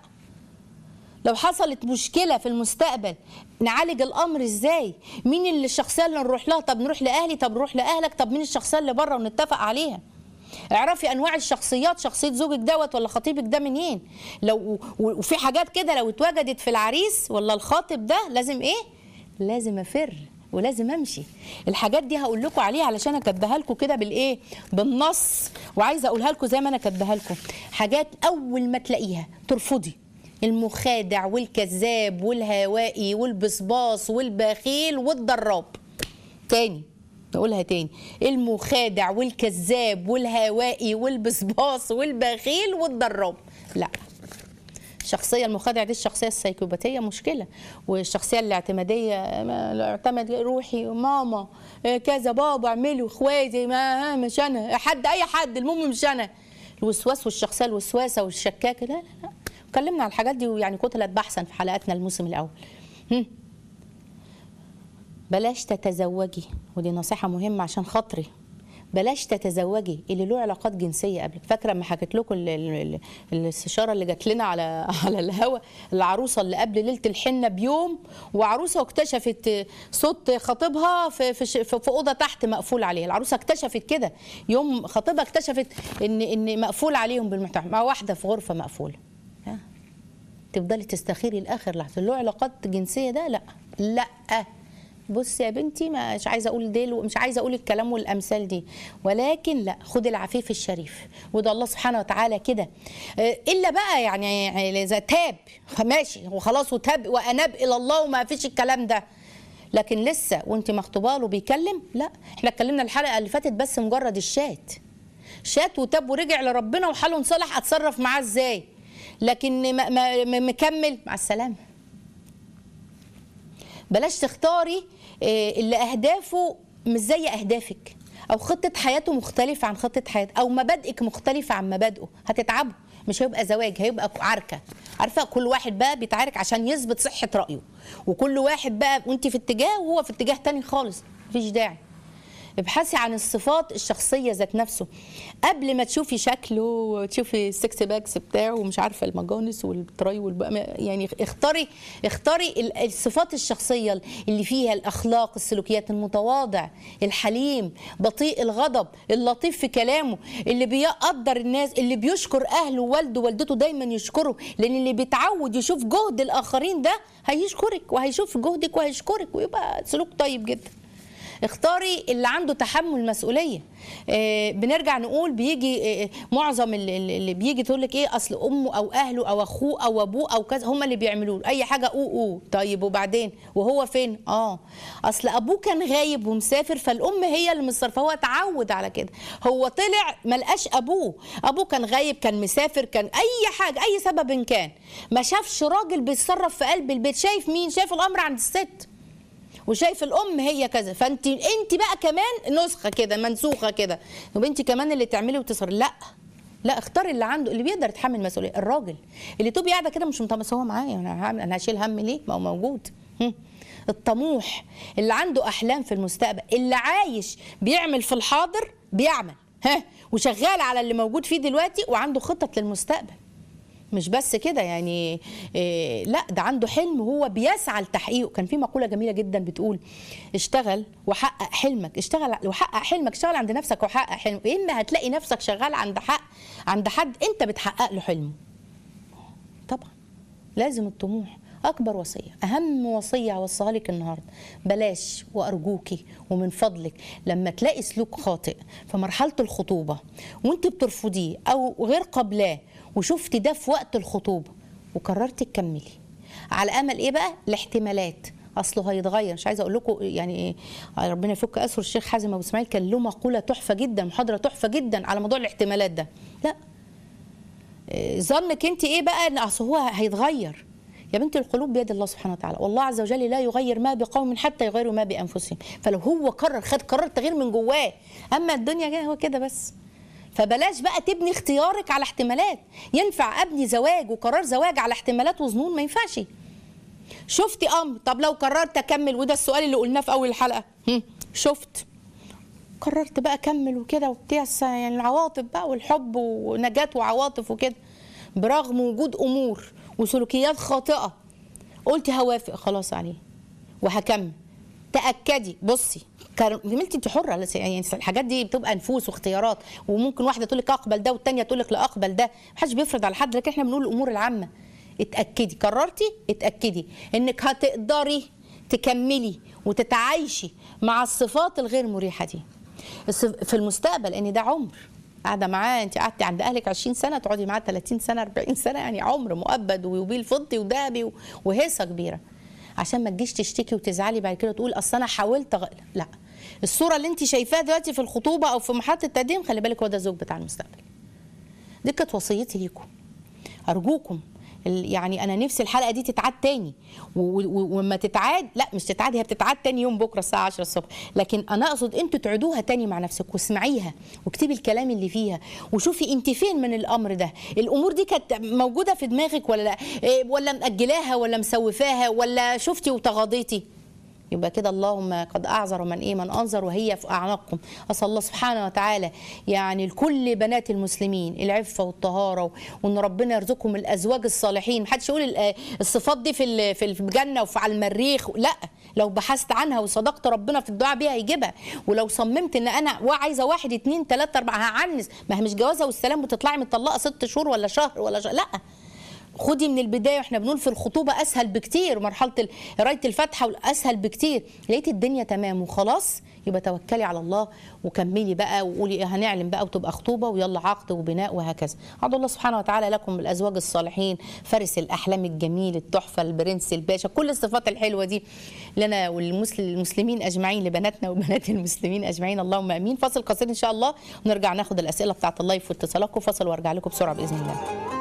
لو حصلت مشكله في المستقبل نعالج الامر ازاي مين اللي الشخصيه اللي نروح لها طب نروح لاهلي طب نروح لاهلك طب مين الشخصيه اللي بره ونتفق عليها اعرفي انواع الشخصيات شخصيه زوجك دوت ولا خطيبك ده منين لو و- وفي حاجات كده لو اتوجدت في العريس ولا الخاطب ده لازم ايه لازم افر ولازم امشي الحاجات دي هقول لكم عليها علشان اكبها لكم كده بالايه بالنص وعايزه اقولها لكم زي ما انا كاتباها لكم حاجات اول ما تلاقيها ترفضي المخادع والكذاب والهوائي والبصباص والبخيل والضراب تاني نقولها تاني المخادع والكذاب والهوائي والبصباص والبخيل والضراب لا الشخصيه المخادعه دي الشخصيه السيكوباتيه مشكله والشخصيه الاعتماديه ما اعتمد روحي ماما آه، كذا بابا اعملوا اخواتي ما آه، مش انا حد اي حد المهم مش انا الوسواس والشخصيه الوسواسه والشكاكه لا لا لا اتكلمنا على الحاجات دي ويعني قتلت بحثا في حلقاتنا الموسم الاول هم. بلاش تتزوجي ودي نصيحة مهمة عشان خاطري بلاش تتزوجي اللي له علاقات جنسيه قبل فاكره لما حكيت لكم ال- ال- ال- الاستشاره اللي جات لنا على على الهوا العروسه اللي قبل ليله الحنه بيوم وعروسه واكتشفت صوت خطيبها في في ش- في في اوضه تحت مقفول عليها العروسه اكتشفت كده يوم خطيبها اكتشفت ان ان مقفول عليهم بالمفتاح مع واحده في غرفه مقفوله ها؟ تفضلي تستخيري الاخر لحظه له علاقات جنسيه ده لا لا بصي يا بنتي مش عايزه اقول ديل ومش عايزه اقول الكلام والامثال دي ولكن لا خد العفيف الشريف وده الله سبحانه وتعالى كده آه، الا بقى يعني اذا تاب ماشي وخلاص وتاب واناب الى الله وما فيش الكلام ده لكن لسه وانت مخطوبه له بيكلم لا احنا اتكلمنا الحلقه اللي فاتت بس مجرد الشات شات وتاب ورجع لربنا وحاله انصلح اتصرف معاه ازاي لكن ما ما ما- مكمل مع السلامه بلاش تختاري آه، اللي اهدافه مش زي اهدافك او خطه حياته مختلفه عن خطه حياتك او مبادئك مختلفه عن مبادئه هتتعبوا مش هيبقى زواج هيبقى عركه عارفه كل واحد بقى بيتعارك عشان يثبت صحه رايه وكل واحد بقى وانت في اتجاه وهو في اتجاه تاني خالص مفيش داعي ابحثي عن الصفات الشخصيه ذات نفسه قبل ما تشوفي شكله وتشوفي السكس باكس بتاعه ومش عارفه المجانس والتراي والبقى يعني اختاري اختاري ال- الصفات الشخصيه اللي فيها الاخلاق السلوكيات المتواضع الحليم بطيء الغضب اللطيف في كلامه اللي بيقدر الناس اللي بيشكر اهله ووالده ووالدته دايما يشكره لان اللي بيتعود يشوف جهد الاخرين ده هيشكرك وهيشوف جهدك وهيشكرك ويبقى سلوك طيب جدا اختاري اللي عنده تحمل مسؤوليه آه بنرجع نقول بيجي آه معظم اللي, اللي بيجي تقول لك ايه اصل امه او اهله او اخوه او ابوه او كذا هم اللي بيعملوا له اي حاجه او او طيب وبعدين وهو فين اه اصل ابوه كان غايب ومسافر فالام هي اللي مصرفه هو اتعود على كده هو طلع ما لقاش ابوه ابوه كان غايب كان مسافر كان اي حاجه اي سبب إن كان ما شافش راجل بيتصرف في قلب البيت شايف مين شايف الامر عند الست وشايف الام هي كذا فانت انت بقى كمان نسخه كده منسوخه كده طب انت كمان اللي تعملي وتصر لا لا اختاري اللي عنده اللي بيقدر يتحمل مسؤوليه الراجل اللي تبقي قاعده كده مش مطمس هو معايا انا هعمل انا هشيل هم ليه ما هو موجود هم. الطموح اللي عنده احلام في المستقبل اللي عايش بيعمل في الحاضر بيعمل ها وشغال على اللي موجود فيه دلوقتي وعنده خطط للمستقبل مش بس كده يعني إيه لا ده عنده حلم وهو بيسعى لتحقيقه كان في مقوله جميله جدا بتقول اشتغل وحقق حلمك اشتغل وحقق حلمك اشتغل عند نفسك وحقق حلمك اما هتلاقي نفسك شغال عند حق عند حد انت بتحقق له حلمه طبعا لازم الطموح اكبر وصيه اهم وصيه اوصيها لك النهارده بلاش وارجوكي ومن فضلك لما تلاقي سلوك خاطئ في مرحله الخطوبه وانت بترفضيه او غير قابلاه وشفتي ده في وقت الخطوبه وقررتي تكملي على امل ايه بقى الاحتمالات اصله هيتغير مش عايزه اقول لكم يعني ربنا يفك اسر الشيخ حازم ابو اسماعيل كان له مقوله تحفه جدا محاضره تحفه جدا على موضوع الاحتمالات ده لا إيه، ظنك انت ايه بقى ان اصل هو هيتغير يا بنت القلوب بيد الله سبحانه وتعالى والله عز وجل لا يغير ما بقوم حتى يغيروا ما بانفسهم فلو هو قرر خد قرار تغيير من جواه اما الدنيا جايه هو كده بس فبلاش بقى تبني اختيارك على احتمالات ينفع ابني زواج وقرار زواج على احتمالات وظنون ما ينفعش شفتي امر طب لو قررت اكمل وده السؤال اللي قلناه في اول الحلقه هم، شفت قررت بقى اكمل وكده وبتاع س- يعني العواطف بقى والحب ونجاة وعواطف وكده برغم وجود امور وسلوكيات خاطئه قلت هوافق خلاص عليه وهكمل تاكدي بصي كر- جميلتي انت حره لس- يعني الحاجات دي بتبقى نفوس واختيارات وممكن واحده تقول لك اقبل ده والتانيه تقول لك لا اقبل ده محدش بيفرض على حد لكن احنا بنقول الامور العامه اتاكدي قررتي اتاكدي انك هتقدري تكملي وتتعايشي مع الصفات الغير مريحه دي الصف- في المستقبل ان ده عمر قاعده معاه انت قعدتي عند اهلك 20 سنه تقعدي معاه 30 سنه 40 سنه يعني عمر مؤبد ويوبيل فضي وذهبي و- وهيصه كبيره عشان ما تجيش تشتكي وتزعلي بعد كده تقول اصل انا حاولت أغ... لا الصوره اللي انت شايفاها دلوقتي في الخطوبه او في محطه التقديم خلي بالك هو ده الزوج بتاع المستقبل دي كانت وصيتي ليكم ارجوكم ال- يعني انا نفسي الحلقه دي تتعاد تاني و- و- وما تتعاد لا مش تتعاد هي بتتعاد تاني يوم بكره الساعه 10 الصبح لكن انا اقصد انتوا تعيدوها تاني مع نفسك واسمعيها واكتبي الكلام اللي فيها وشوفي انت فين من الامر ده الامور دي كانت موجوده في دماغك ولا لا إيه، ولا مأجلاها ولا مسوفاها ولا شفتي وتغاضيتي يبقى كده اللهم قد اعذر من ايه من انظر وهي في اعناقكم اسال الله سبحانه وتعالى يعني لكل بنات المسلمين العفه والطهاره و- وان ربنا يرزقهم الازواج الصالحين محدش يقول ال- الصفات دي في ال- في الجنه وفي على المريخ لا لو بحثت عنها وصدقت ربنا في الدعاء بيها هيجيبها ولو صممت ان انا وا- عايزه واحد اتنين تلاته اربعه هعنس ما هي مش جوازه والسلام وتطلعي مطلقه ست شهور ولا شهر ولا شهر لا خدي من البدايه واحنا بنقول في الخطوبه اسهل بكتير مرحله ال- قرايه الفاتحه اسهل بكتير لقيت الدنيا تمام وخلاص يبقى توكلي على الله وكملي بقى وقولي هنعلم بقى وتبقى خطوبه ويلا عقد وبناء وهكذا ادعو الله سبحانه وتعالى لكم الازواج الصالحين فارس الاحلام الجميل التحفه البرنس الباشا كل الصفات الحلوه دي لنا والمسلمين اجمعين لبناتنا وبنات المسلمين اجمعين اللهم امين فاصل قصير ان شاء الله ونرجع ناخد الاسئله بتاعت اللايف واتصالاتكم فاصل وارجع لكم بسرعه باذن الله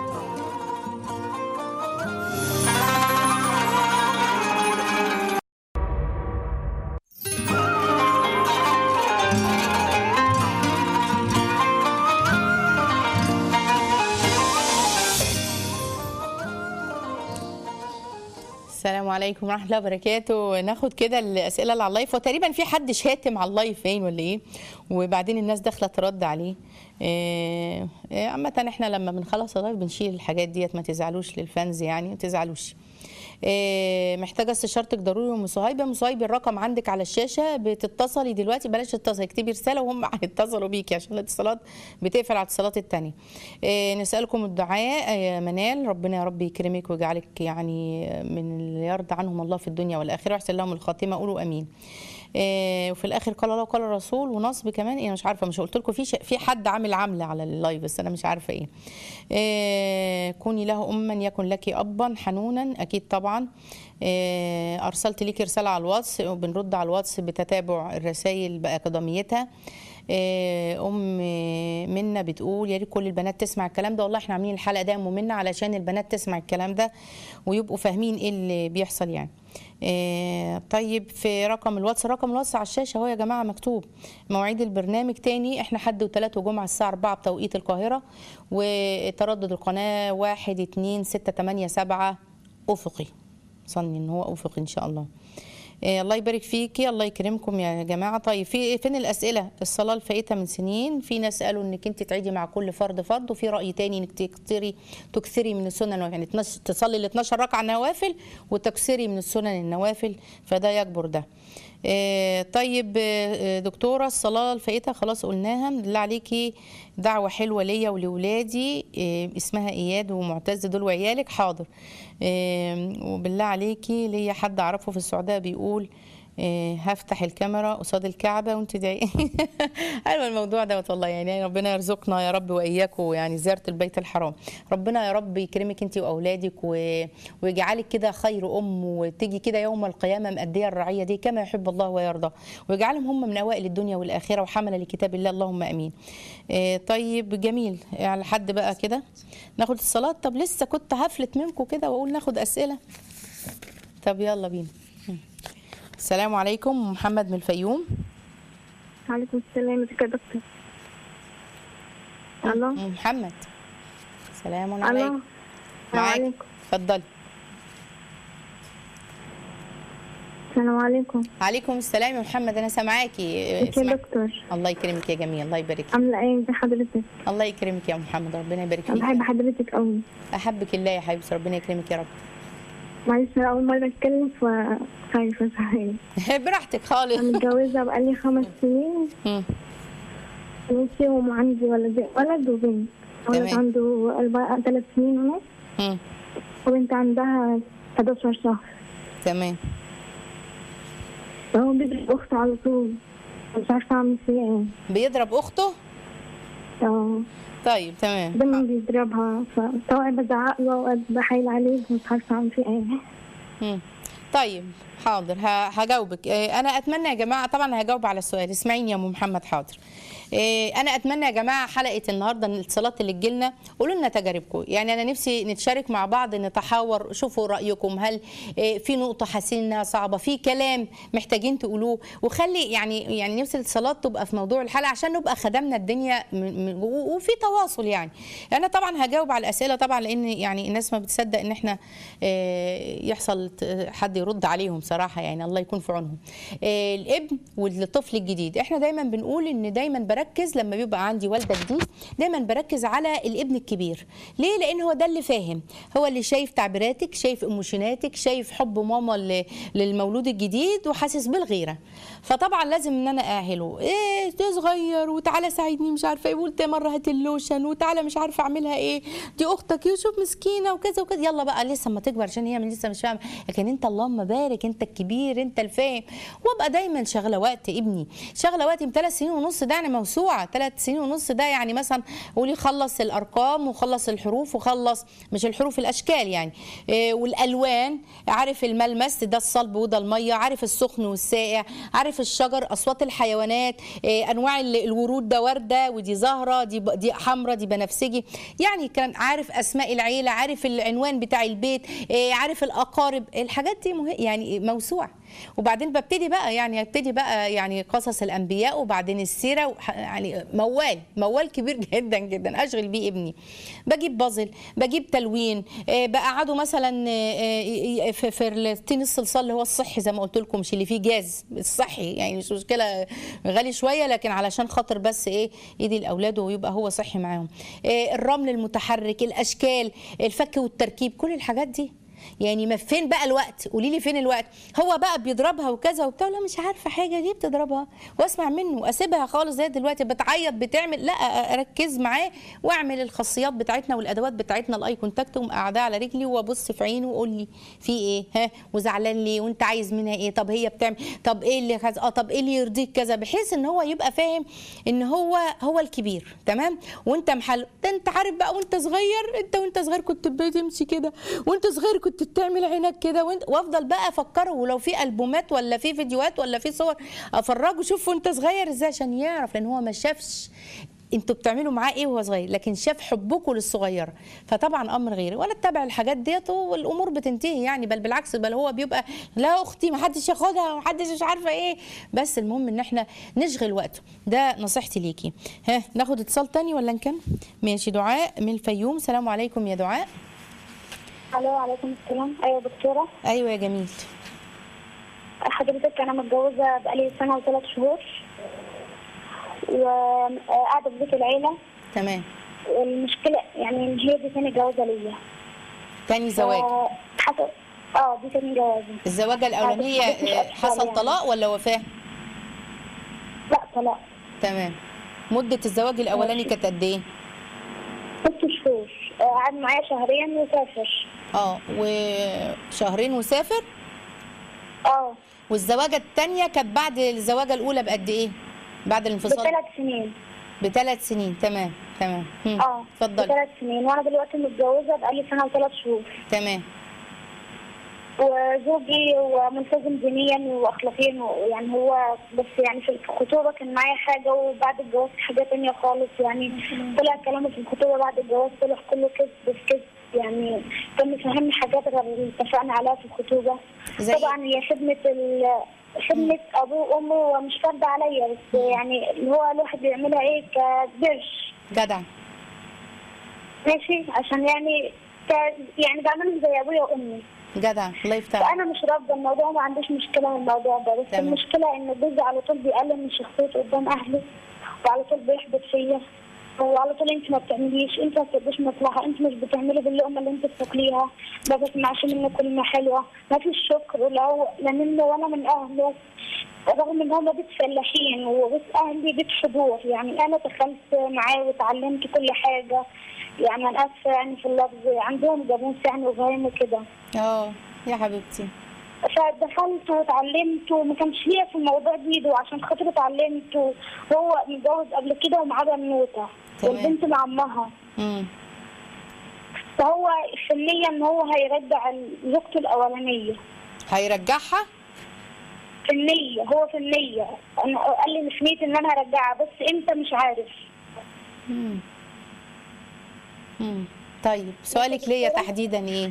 السلام عليكم ورحمه الله وبركاته ناخد كده الاسئله اللي على اللايف وتقريبا في حد شاتم على اللايف باين ولا ايه وبعدين الناس داخله ترد عليه إيه إيه، عامه احنا لما بنخلص اللايف بنشيل الحاجات ديت ما تزعلوش للفانز يعني ما تزعلوش إيه، محتاجه استشارتك ضروري ام صهيبه ام صهيبه الرقم عندك على الشاشه بتتصلي دلوقتي بلاش تتصلي اكتبي رساله وهم هيتصلوا بيكي عشان الاتصالات بتقفل على الاتصالات التانية إيه، نسالكم الدعاء يا منال ربنا يا رب يكرمك ويجعلك يعني من اللي يرضى عنهم الله في الدنيا والاخره ويحسن لهم الخاتمه قولوا امين إيه، وفي الاخر قال الله وقال الرسول ونصب كمان ايه مش عارفه مش قلت لكم في ش- في حد عامل عامله على اللايف بس انا مش عارفه ايه إيه، كوني له اما يكن لك ابا حنونا اكيد طبعا إيه، ارسلت ليكي رساله على الواتس وبنرد على الواتس بتتابع الرسائل باكاديميتها إيه، ام منا بتقول يا ريت كل البنات تسمع الكلام ده والله احنا عاملين الحلقه ده يا ام منا علشان البنات تسمع الكلام ده ويبقوا فاهمين ايه اللي بيحصل يعني إيه، طيب في رقم الواتس رقم الواتس على الشاشه اهو يا جماعه مكتوب مواعيد البرنامج تاني احنا حد وثلاث وجمعه الساعه 4 بتوقيت القاهره وتردد القناه 1 2 6 8 7 افقي صني ان هو افقي ان شاء الله إيه، الله يبارك فيكي الله يكرمكم يا جماعه طيب في فين الاسئله الصلاه الفائته من سنين في ناس قالوا انك انت تعيدي مع كل فرد فرد وفي راي تاني انك تكثري تكثري من السنن يعني تنش- تصلي ال 12 ركعه نوافل وتكثري من السنن النوافل فده يكبر ده إيه، طيب آه، دكتوره الصلاه الفائته خلاص قلناها بالله عليكي دعوه حلوه ليا ولولادي إيه، اسمها اياد ومعتز دول وعيالك حاضر إيه، وبالله عليكي ليا حد اعرفه في السعوديه بيقول إيه، هفتح الكاميرا قصاد الكعبه وانت تدعي حلو الموضوع دوت والله يعني ربنا يرزقنا يا رب واياكم يعني زياره البيت الحرام ربنا يا رب يكرمك انت واولادك و... ويجعلك كده خير ام وتيجي كده يوم القيامه مأديه الرعيه دي كما يحب الله ويرضى ويجعلهم هم من اوائل الدنيا والاخره وحمله لكتاب الله اللهم امين إيه، طيب جميل على حد بقى كده ناخد الصلاه طب لسه كنت هفلت منكم كده واقول ناخد اسئله طب يلا بينا السلام عليكم محمد من الفيوم عليكم السلام ازيك يا دكتور الو أم محمد سلام الو عليكم السلام معاك عليكم اتفضلي السلام عليكم عليكم السلام يا محمد انا سامعاكي ازيك يا اسمع دكتور الله يكرمك يا جميل الله يبارك فيك عامله ايه بحضرتك الله يكرمك يا محمد ربنا يبارك انا فيك بحب حضرتك قوي احبك الله يا حبيبتي ربنا يكرمك يا رب معلش انا اول مره اتكلم فخايفه صحيح براحتك خالص انا متجوزه بقالي خمس سنين مم. ماشي وعندي ولد ولد وبنت ولد تمام. عنده أربع ثلاث سنين ونص مم. وبنت عندها 11 شهر تمام فهو بيضرب اخته على طول مش عارفه اعمل فيه ايه بيضرب اخته اه طيب تمام دايما بيضربها فسواء بزعق له اوقات بحايل عليه مش عارفه اعمل فيه ايه مم. طيب حاضر ه- هجاوبك آه، انا اتمنى يا جماعه طبعا هجاوب على السؤال اسمعيني يا ام محمد حاضر آه، انا اتمنى يا جماعه حلقه النهارده إن الاتصالات اللي تجيلنا قولوا لنا تجاربكم يعني انا نفسي نتشارك مع بعض نتحاور شوفوا رايكم هل آه، في نقطه حاسين انها صعبه في كلام محتاجين تقولوه وخلي يعني يعني نفسي الاتصالات تبقى في موضوع الحلقه عشان نبقى خدمنا الدنيا من- من- و- وفي تواصل يعني انا طبعا هجاوب على الاسئله طبعا لان يعني الناس ما بتصدق ان احنا آه، يحصل ت- حد يرد عليهم صراحه يعني الله يكون في عونهم آه، الابن والطفل الجديد احنا دايما بنقول ان دايما بركز لما بيبقى عندي والده جديد دايما بركز على الابن الكبير ليه لان هو ده اللي فاهم هو اللي شايف تعبيراتك شايف ايموشناتك شايف حب ماما ل- للمولود الجديد وحاسس بالغيره فطبعا لازم ان انا ااهله ايه ده صغير وتعالى ساعدني مش عارفه ايه وقلت مره هات اللوشن وتعالى مش عارفه اعملها ايه دي اختك إيه، شوف مسكينه وكذا وكذا يلا بقى لسه ما تكبر عشان هي من لسه مش فاهمه لكن انت اللهم بارك انت الكبير انت الفاهم وابقى دايما شغله وقت ابني شغله وقتي بثلاث سنين ونص ده يعني موسوعه ثلاث سنين ونص ده يعني مثلا قولي خلص الارقام وخلص الحروف وخلص مش الحروف الاشكال يعني إيه والالوان عارف الملمس ده الصلب وده الميه عارف السخن والساقع عارف الشجر اصوات الحيوانات إيه انواع ال- الورود ده ورده ودي زهره دي ب- دي حمراء دي بنفسجي يعني كان عارف اسماء العيله عارف العنوان بتاع البيت إيه عارف الاقارب الحاجات دي مه... يعني موسوعه وبعدين ببتدي بقى يعني ابتدي بقى يعني قصص الانبياء وبعدين السيره وح- يعني موال موال كبير جدا جدا اشغل بيه ابني بجيب بازل بجيب تلوين آه، بقعده مثلا آه، آه، في في التين الصلصال اللي هو الصحي زي ما قلت لكم مش اللي فيه جاز الصحي يعني مش مشكله غالي شويه لكن علشان خاطر بس ايه ايدي الاولاد ويبقى هو صحي معاهم آه، الرمل المتحرك الاشكال الفك والتركيب كل الحاجات دي يعني ما فين بقى الوقت قولي لي فين الوقت هو بقى بيضربها وكذا وبتاع لا مش عارفه حاجه ليه بتضربها واسمع منه اسيبها خالص زي دلوقتي بتعيط بتعمل لا اركز معاه واعمل الخاصيات بتاعتنا والادوات بتاعتنا الاي كونتاكت وأقوم قاعده على رجلي وابص في عينه وقول لي في ايه ها وزعلان ليه وانت عايز منها ايه طب هي بتعمل طب ايه اللي خز... اه طب ايه اللي يرضيك كذا بحيث ان هو يبقى فاهم ان هو هو الكبير تمام وانت محل ده انت عارف بقى وانت صغير انت وانت صغير كنت بتمشي كده وانت صغير كنت بتعمل عينك كده وانت وافضل بقى افكره ولو في البومات ولا في فيديوهات ولا في صور افرجه شوف وانت صغير ازاي عشان يعرف لان هو ما شافش انتوا بتعملوا معاه ايه وهو صغير لكن شاف حبكم للصغيره فطبعا امر غيري ولا اتبع الحاجات ديت والامور بتنتهي يعني بل بالعكس بل هو بيبقى لا اختي ما حدش ياخدها وما حدش مش عارفه ايه بس المهم ان احنا نشغل وقته ده نصيحتي ليكي ها ناخد اتصال تاني ولا نكمل ماشي دعاء من الفيوم سلام عليكم يا دعاء الو عليكم السلام ايوه دكتوره ايوه يا جميل حضرتك انا متجوزه بقالي سنه وثلاث شهور وقاعده في بيت العيله تمام والمشكله يعني ان هي دي تاني جوازه ليا تاني زواج ف- حصل اه دي تاني جوازه الزواجه الاولانيه حضرتك مش آه، أطفال حصل يعني. طلاق ولا وفاه لا طلاق تمام مده الزواج الاولاني كانت قد ايه ست شهور آه، قعد معايا شهرين وسافر اه وشهرين وسافر اه والزواجه الثانيه كانت بعد الزواجه الاولى بقد ايه بعد الانفصال بثلاث سنين بثلاث سنين تمام تمام هم، اه اتفضلي بثلاث سنين وانا دلوقتي متجوزه بقالي سنه وثلاث شهور تمام وزوجي هو ملتزم دينيا واخلاقيا ويعني هو بس يعني في الخطوبه كان معايا حاجه وبعد الجواز حاجه تانية خالص يعني طلع كلامه في الخطوبه بعد الجواز طلع كله كذب في كذب يعني كان مفهمني حاجات غير اللي اتفقنا عليها في الخطوبه زي- طبعا هي خدمه ال خدمة أبوه وأمه مش فارضة عليا بس يعني اللي هو الواحد بيعملها إيه كبرش جدع ماشي عشان يعني ك يعني بعملهم زي أبويا وأمي جدع الله يفتح عليك. انا مش رافضه الموضوع ما عنديش مشكله من الموضوع ده بس تمام. المشكله ان جوزي على طول بيقلل من شخصيته قدام اهله وعلى طول بيحبط فيا وعلى طول انت ما بتعمليش انت ما بتديش مصلحه انت مش بتعملي باللقمه اللي انت بتاكليها ما بسمعش منه كلمه حلوه ما فيش شكر لا هو- لا منه ولا من اهله رغم ان هم بيت فلاحين وبيت اهلي بيت حضور يعني انا دخلت معاه وتعلمت كل حاجه يعني انا اسفه يعني في اللفظ عندهم جاموس يعني وفاهم وكده اه يا حبيبتي فدخلت واتعلمت وما كانش ليا في الموضوع بايده عشان خاطر اتعلمت وهو متجوز قبل كده ومعاه بنوته تمام. والبنت مع امها امم فهو في النية ان هو هيرجع زوجته الاولانيه هيرجعها في النية هو في النية أنا قال لي مش نية إن أنا هرجعها بس إمتى مش عارف مم. مم. طيب سؤالك ليا تحديدا ايه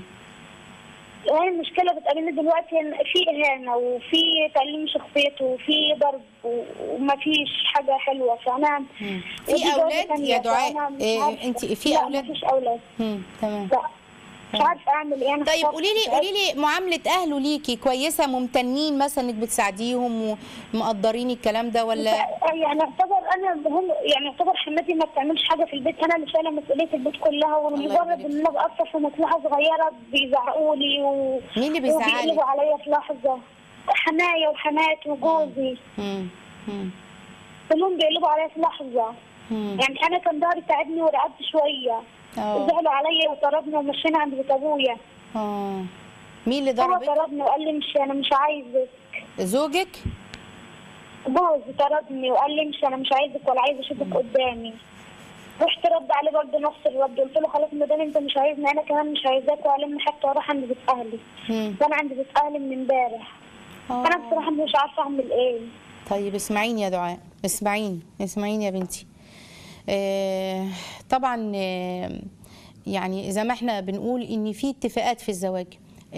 هي المشكلة بتقابلني دلوقتي إن في إهانة وفي تقليل شخصيته وفي ضرب و- ومفيش حاجة حلوة فأنا مم. ودي في جوازة اولاد تانية، يا دعاء فأنا مش إيه عارفة. انت في لا اولاد مفيش أولاد مم. تمام لا مش عارفة أعمل إيه أنا طيب اخترت قولي لي ساعتها. قولي لي معامله اهله ليكي كويسه ممتنين مثلا انك بتساعديهم ومقدرين الكلام ده ولا يعني اعتبر انا هم يعني اعتبر حماتي ما بتعملش حاجه في البيت انا اللي شايله مسؤوليه البيت كلها الله ولمجرد يبارك ان انا بقصر في مصلحه صغيره بيزعقوا لي و... مين اللي بيزعقلك؟ وبيقلبوا عليا في لحظه حماية وحمات وجوزي مم. مم. كلهم بيقلبوا عليا في لحظه مم. يعني انا كان ظهري تعبني ورقدت شويه اه زعلوا عليا وطردنا ومشينا عند بيت ابويا اه مين اللي هو ضربك طردني وقال لي مش انا مش عايزك زوجك جوزي طردني وقال لي مش انا مش عايزك ولا عايز اشوفك قدامي رحت رد عليه برضه نفس الرد قلت له خلاص ما دام انت مش عايزني انا كمان مش عايزاك والم حتى واروح عند بيت اهلي مم. وانا عند بيت اهلي من امبارح انا اه بصراحه مش عارفه اعمل ايه طيب اسمعيني يا دعاء اسمعيني اسمعيني يا بنتي آه طبعا آه يعني زي ما احنا بنقول ان في اتفاقات في الزواج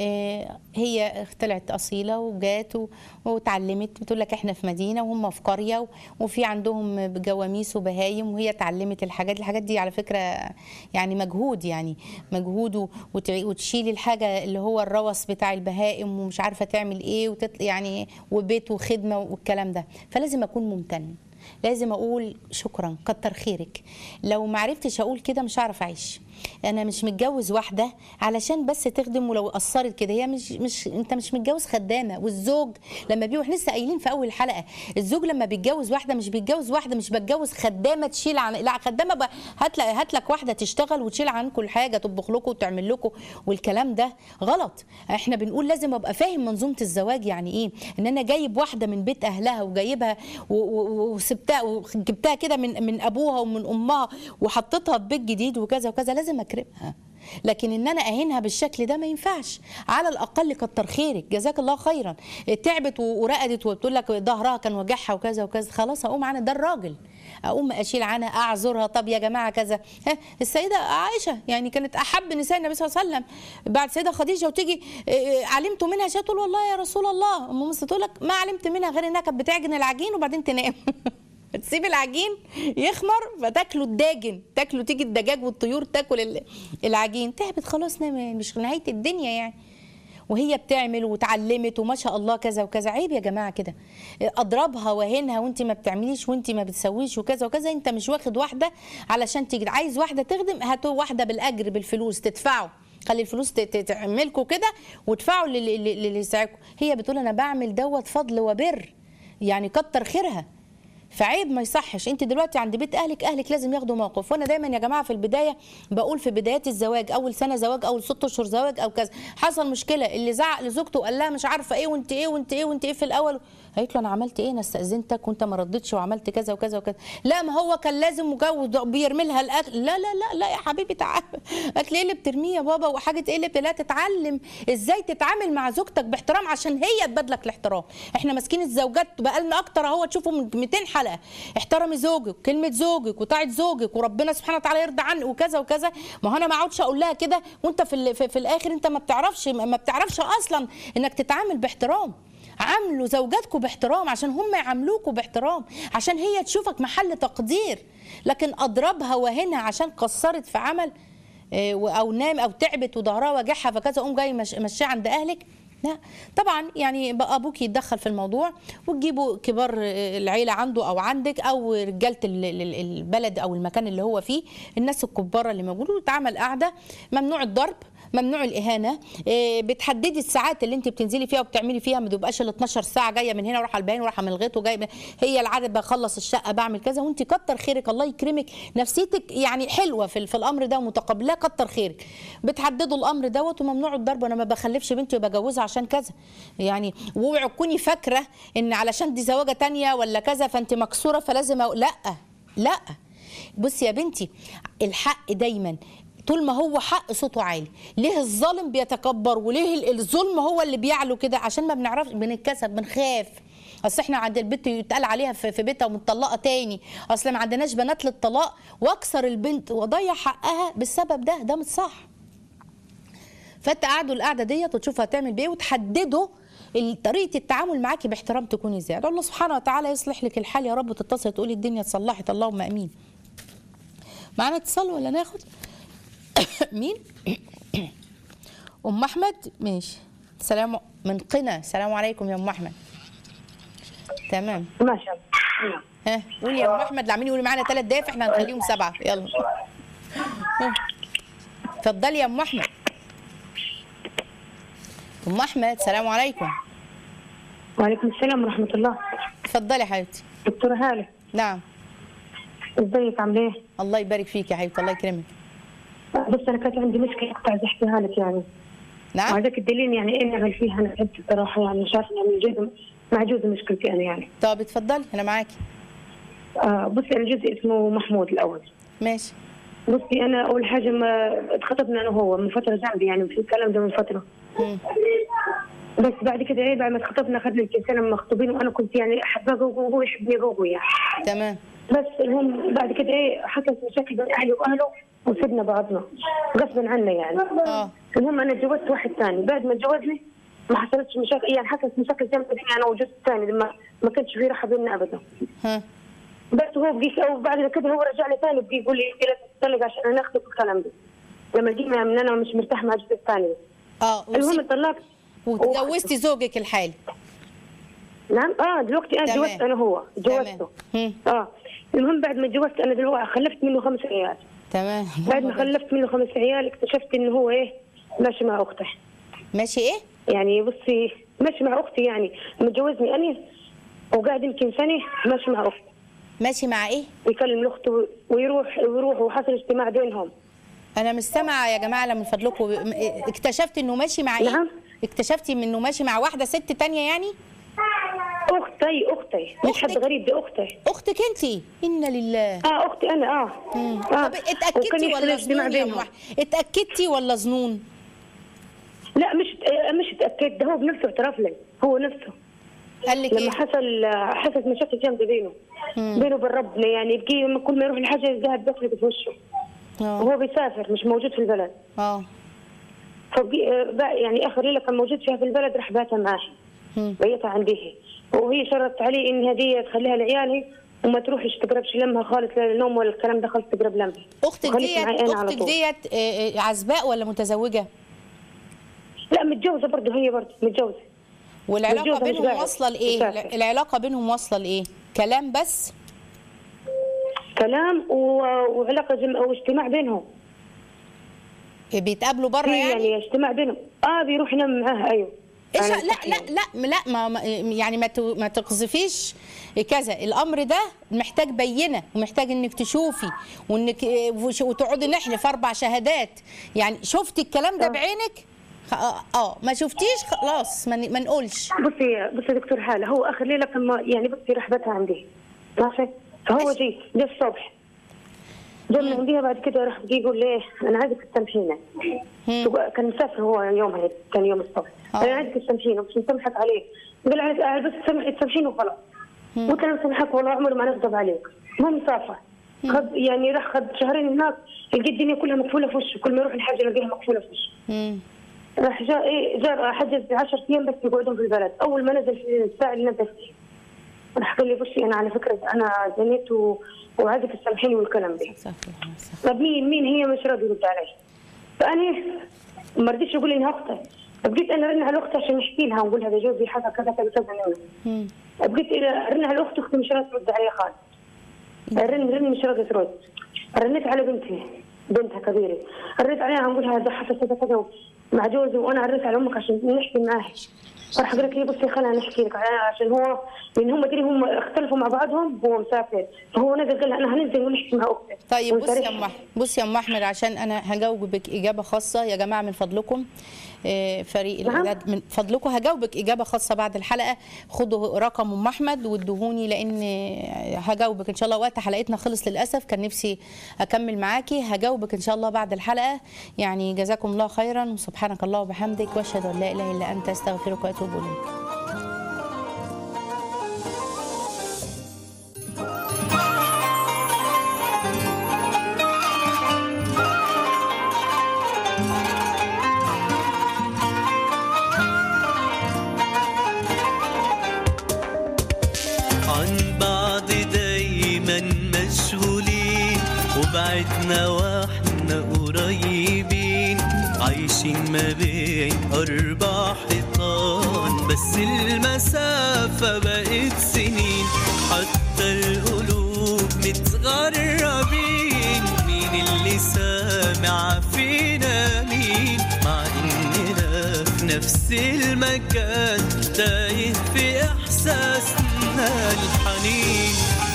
آه هي طلعت اصيله وجات و- واتعلمت بتقول لك احنا في مدينه وهم في قريه و- وفي عندهم جواميس وبهايم وهي اتعلمت الحاجات الحاجات دي على فكره يعني مجهود يعني مجهود و- وت- وتشيلي الحاجه اللي هو الروث بتاع البهائم ومش عارفه تعمل ايه وتطلع يعني وبيت وخدمه والكلام ده فلازم اكون ممتن لازم اقول شكرا كتر خيرك لو ما عرفتش اقول كده مش هعرف اعيش انا مش متجوز واحده علشان بس تخدم ولو قصرت كده هي مش مش انت مش متجوز خدامه والزوج لما بيبقوا احنا لسه قايلين في اول الحلقه الزوج لما بيتجوز واحده مش بيتجوز واحده مش بتجوز خدامه تشيل عن لا خدامه بقى هات لك هات لك واحده تشتغل وتشيل عنكم الحاجه تطبخ لكم وتعمل لكم والكلام ده غلط احنا بنقول لازم ابقى فاهم منظومه الزواج يعني ايه ان انا جايب واحده من بيت اهلها وجايبها و- و- وسبتها وجبتها كده من من ابوها ومن امها وحطيتها في بيت جديد وكذا وكذا لازم اكرمها لكن ان انا اهينها بالشكل ده ما ينفعش على الاقل كتر خيرك جزاك الله خيرا تعبت و- ورقدت وبتقول لك ظهرها كان وجعها وكذا وكذا خلاص اقوم عنها ده الراجل اقوم اشيل عنها اعذرها طب يا جماعه كذا ها السيده عائشه يعني كانت احب نساء النبي صلى الله عليه وسلم بعد السيده خديجه وتيجي إيه، علمت منها شيء تقول والله يا رسول الله ام موسى تقول لك ما علمت منها غير انها كانت بتعجن العجين وبعدين تنام تسيب العجين يخمر فتاكله الداجن تاكله تيجي الدجاج والطيور تاكل ال- العجين تعبت خلاص نام مش نهايه الدنيا يعني وهي بتعمل وتعلمت وما شاء الله كذا وكذا عيب يا جماعه كده اضربها واهنها وانت ما بتعمليش وانت ما بتسويش وكذا وكذا انت مش واخد واحده علشان تيجي عايز واحده تخدم هاتوا واحده بالاجر بالفلوس تدفعوا خلي الفلوس ت- ت- تعملكوا كده وادفعوا للي للي- للي يساعدكم هي بتقول انا بعمل دوت فضل وبر يعني كتر خيرها فعيب ما يصحش انت دلوقتي عند بيت اهلك اهلك لازم ياخدوا موقف وانا دايما يا جماعه في البدايه بقول في بدايات الزواج اول سنه زواج اول ست اشهر زواج او كذا حصل مشكله اللي زعق لزوجته وقال لها مش عارفه ايه وانت ايه وانت ايه وانت ايه في الاول قالت له انا عملت ايه انا استاذنتك وانت ما ردتش وعملت كذا وكذا وكذا لا ما هو كان لازم مجوز بيرمي لها الاكل لا لا لا لا يا حبيبي تعال اكل ايه اللي بترميه يا بابا وحاجه ايه اللي بت- لا تتعلم ازاي تتعامل مع زوجتك باحترام عشان هي تبادلك الاحترام احنا ماسكين الزوجات بقالنا اكتر اهو تشوفوا من 200 حلقه احترمي زوجك كلمه زوجك وطاعه زوجك وربنا سبحانه وتعالى يرضى عنك وكذا وكذا ما هو انا ما اقعدش اقول لها كده وانت في, ال- في, في الاخر انت ما بتعرفش ما بتعرفش اصلا انك تتعامل باحترام عاملوا زوجاتكم باحترام عشان هم يعاملوكوا باحترام عشان هي تشوفك محل تقدير لكن اضربها واهنها عشان قصرت في عمل آه، او نام او تعبت وظهرها وجعها فكذا قوم جاي مش- مشيها عند اهلك لا طبعا يعني بقى ابوك يتدخل في الموضوع وتجيبوا كبار آه، العيله عنده او عندك او رجاله ال- ال- البلد او المكان اللي هو فيه الناس الكبار اللي موجودين وتعمل قاعده ممنوع الضرب ممنوع الاهانه إيه، بتحددي الساعات اللي انت بتنزلي فيها وبتعملي فيها ما تبقاش ال 12 ساعه جايه من هنا ورايحه البيان ورايحه من الغيط وجايه من- هي العدد بخلص الشقه بعمل كذا وانت كتر خيرك الله يكرمك نفسيتك يعني حلوه في, في الامر ده ومتقبلاه كتر خيرك بتحددوا الامر دوت وممنوع الضرب وانا ما بخلفش بنتي وبجوزها عشان كذا يعني واوعي تكوني فاكره ان علشان دي زواجه تانية ولا كذا فانت مكسوره فلازم أقول لا لا بصي يا بنتي الحق دايما طول ما هو حق صوته عالي ليه الظالم بيتكبر وليه ال- الظلم هو اللي بيعلو كده عشان ما بنعرفش بنتكسب بنخاف اصل احنا عند البنت يتقال عليها في في بيتها ومطلقه تاني اصل ما عندناش بنات للطلاق واكسر البنت واضيع حقها بالسبب ده ده مش صح فانت قعدوا القعده ديت وتشوفوا هتعمل بايه وتحددوا ال- طريقه التعامل معاكي باحترام تكون ازاي أدعو الله سبحانه وتعالى يصلح لك الحال يا رب وتتصل تقولي الدنيا اتصلحت اللهم امين معانا اتصال ولا ناخد مين ام احمد ماشي سلام من قنا السلام عليكم يا ام احمد تمام ما شاء الله ها قولي يا ام احمد اللي عاملين يقولوا معانا ثلاث دقايق احنا هنخليهم سبعه يلا ها. اتفضلي يا ام احمد ام احمد سلام عليكم وعليكم السلام ورحمة الله اتفضلي يا حبيبتي دكتورة هالة نعم ازيك عاملة ايه؟ الله يبارك فيك يا حبيبتي الله يكرمك بس انا كانت عندي مشكلة كنت عايزة احكيها لك يعني نعم وعايزاك تدليني يعني ايه نعمل فيها انا تعبت الصراحة يعني مش عارفة يعني جوزي مع جوزي مشكلتي انا يعني طب اتفضلي انا معاكي آه بصي انا جوزي اسمه محمود الاول ماشي بصي انا اول حاجة ما اتخطبنا انا وهو من فترة جنبي يعني في الكلام ده من فترة مم. بس بعد كده ايه بعد ما اتخطبنا اخذنا يمكن سنة مخطوبين وانا كنت يعني احبه قوي وهو يحبني قوي يعني تمام بس المهم بعد كده ايه حصلت مشاكل بين اهلي واهله وسبنا بعضنا غصبا عنا يعني اه المهم انا اتجوزت واحد ثاني بعد ما اتجوزني ما حصلتش مشاكل يعني حصلت مشاكل جامده بيني انا وجوزي الثاني لما ما كانش في راحه بيننا ابدا ها بس هو بقيت او بعد كده هو رجع لي ثاني بقي يقول لي انت لازم تطلق عشان انا اخذك الكلام ده لما لقينا من انا مش مرتاح مع جوزي الثاني اه المهم وسيب- طلقت وتجوزتي زوجك الحالي نعم اه دلوقتي انا تمام. تجوزت انا هو تمام تجوزته مم. اه المهم بعد ما تجوزت انا دلوقتي خلفت منه خمس عيال تمام بعد ما خلفت منه خمس عيال اكتشفت انه هو ايه ماشي مع اخته ماشي ايه يعني بصي ماشي مع اختي يعني متجوزني انا وقاعد يمكن سنه ماشي مع اختي ماشي مع ايه يكلم اخته ويروح ويروح وحصل اجتماع بينهم انا مش سامعه يا جماعه لما من فضلكم م- اكتشفت انه ماشي مع ايه نعم. اكتشفتي انه ماشي مع واحده ست تانية يعني اختي اختي مش حد أختك؟ غريب دي اختي اختك انت انا لله اه اختي انا اه, مم. آه. طب وكان اتاكدتي يحصل ولا اجتماع ظنون يا ام بينهم أحمد؟ اتاكدتي ولا ظنون لا مش آه، مش اتاكد ده هو بنفسه اعترف لي هو نفسه قال لك لما ايه حصل آه، حصلت مشاكل جامده بينه مم. بينه وبين ربنا يعني يبقي لما كل ما يروح لحاجه الذهب بيخلق في وشه اه وهو بيسافر مش موجود في البلد اه فبقي آه، بقى- يعني اخر ليله كان موجود فيها في البلد راح باتها معي مم. بيتها عندي وهي شرطت علي ان هديه تخليها لعيالي وما تروحش تقربش لمها خالص لا النوم ولا الكلام ده خالص تقرب لمها اختك وخليك ديت معي انا على اختك طول ديت آه، آه، عزباء ولا متزوجه لا متجوزه برضه هي برضه متجوزه والعلاقه متجوزة مش بينهم قاعد. واصله لايه مسافر. العلاقه بينهم واصله لايه كلام بس كلام و... وعلاقه جم... واجتماع بينهم بيتقابلوا بره في يعني يعني اجتماع بينهم اه بيروح ينام معاها ايوه ايش أنا لا لا متفقين. لا لا ما ما- يعني ما ت- ما تقذفيش كذا الامر ده محتاج بينه ومحتاج انك تشوفي وانك آه، وش- وتقعدي نحلف اربع شهادات يعني شفتي الكلام ده آه. بعينك خ- اه آه، ما شفتيش خلاص ما ن- ما نقولش بصي بصي دكتور حاله هو اخر ليله كان ما- يعني بصي رحبتها عندي ماشي فهو جي جه الصبح جا من عندها بعد كده راح بيجي يقول لي انا عايزك تسامحيني كان مسافر هو يومها كان يوم الصبح آه. انا عايزك تسامحيني مش مسامحك عليه قال عايز عايز بس تسامح- تسامحيني وخلاص قلت انا مسامحك والله عمري ما نغضب عليك مو مسافر خد يعني راح خد شهرين هناك لقيت الدنيا كلها مقفوله في وشه كل ما يروح الحاجه يلاقيها مقفوله في وشه مم. راح جاء ايه جاء حجز 10 ايام بس يقعدون في البلد اول ما نزل في الساعه اللي نزل فيه راح قال لي بصي انا على فكره انا زنيت و... وعايزك تسامحيني والكلام ده استغفر الله، استغفر طب مين مين هي مش راضي يرد علي فانا ما رضيتش اقول انها اختي بقيت انا رن على اختي عشان نحكي لها ونقول هذا جوزي حصل كذا كذا كذا منه مم. بقيت رن على اختي اختي مش راضيه ترد علي خالص رن رن مش راضيه ترد رنيت على بنتي بنتها كبيره رنيت عليها نقول لها هذا حصل كذا كذا مع جوزي وانا رنيت على امك عشان نحكي معاها راح قالت لي بصي خلينا نحكي لك عشان هو لان هم تدري هم اختلفوا مع بعضهم هو مسافر فهو نزل قال لها انا هننزل ونحكي مع اختي طيب بصي يا ونصارحها. ام احمد بصي يا ام احمد عشان انا هجاوبك اجابه خاصه يا جماعه من فضلكم آه، فريق نعم. الاعداد من فضلكم هجاوبك اجابه خاصه بعد الحلقه خدوا رقم ام احمد وادوهوني لان هجاوبك ان شاء الله وقت حلقتنا خلص للاسف كان نفسي اكمل معاكي هجاوبك ان شاء الله بعد الحلقه يعني جزاكم الله خيرا وسبحانك الله وبحمدك واشهد ان لا اله الا انت استغفرك واتوب اليك بعدنا واحنا قريبين عايشين ما بين أربع حيطان بس المسافة بقت سنين حتى القلوب متغربين مين اللي سامع فينا مين مع إننا في نفس المكان تايه في إحساسنا الحنين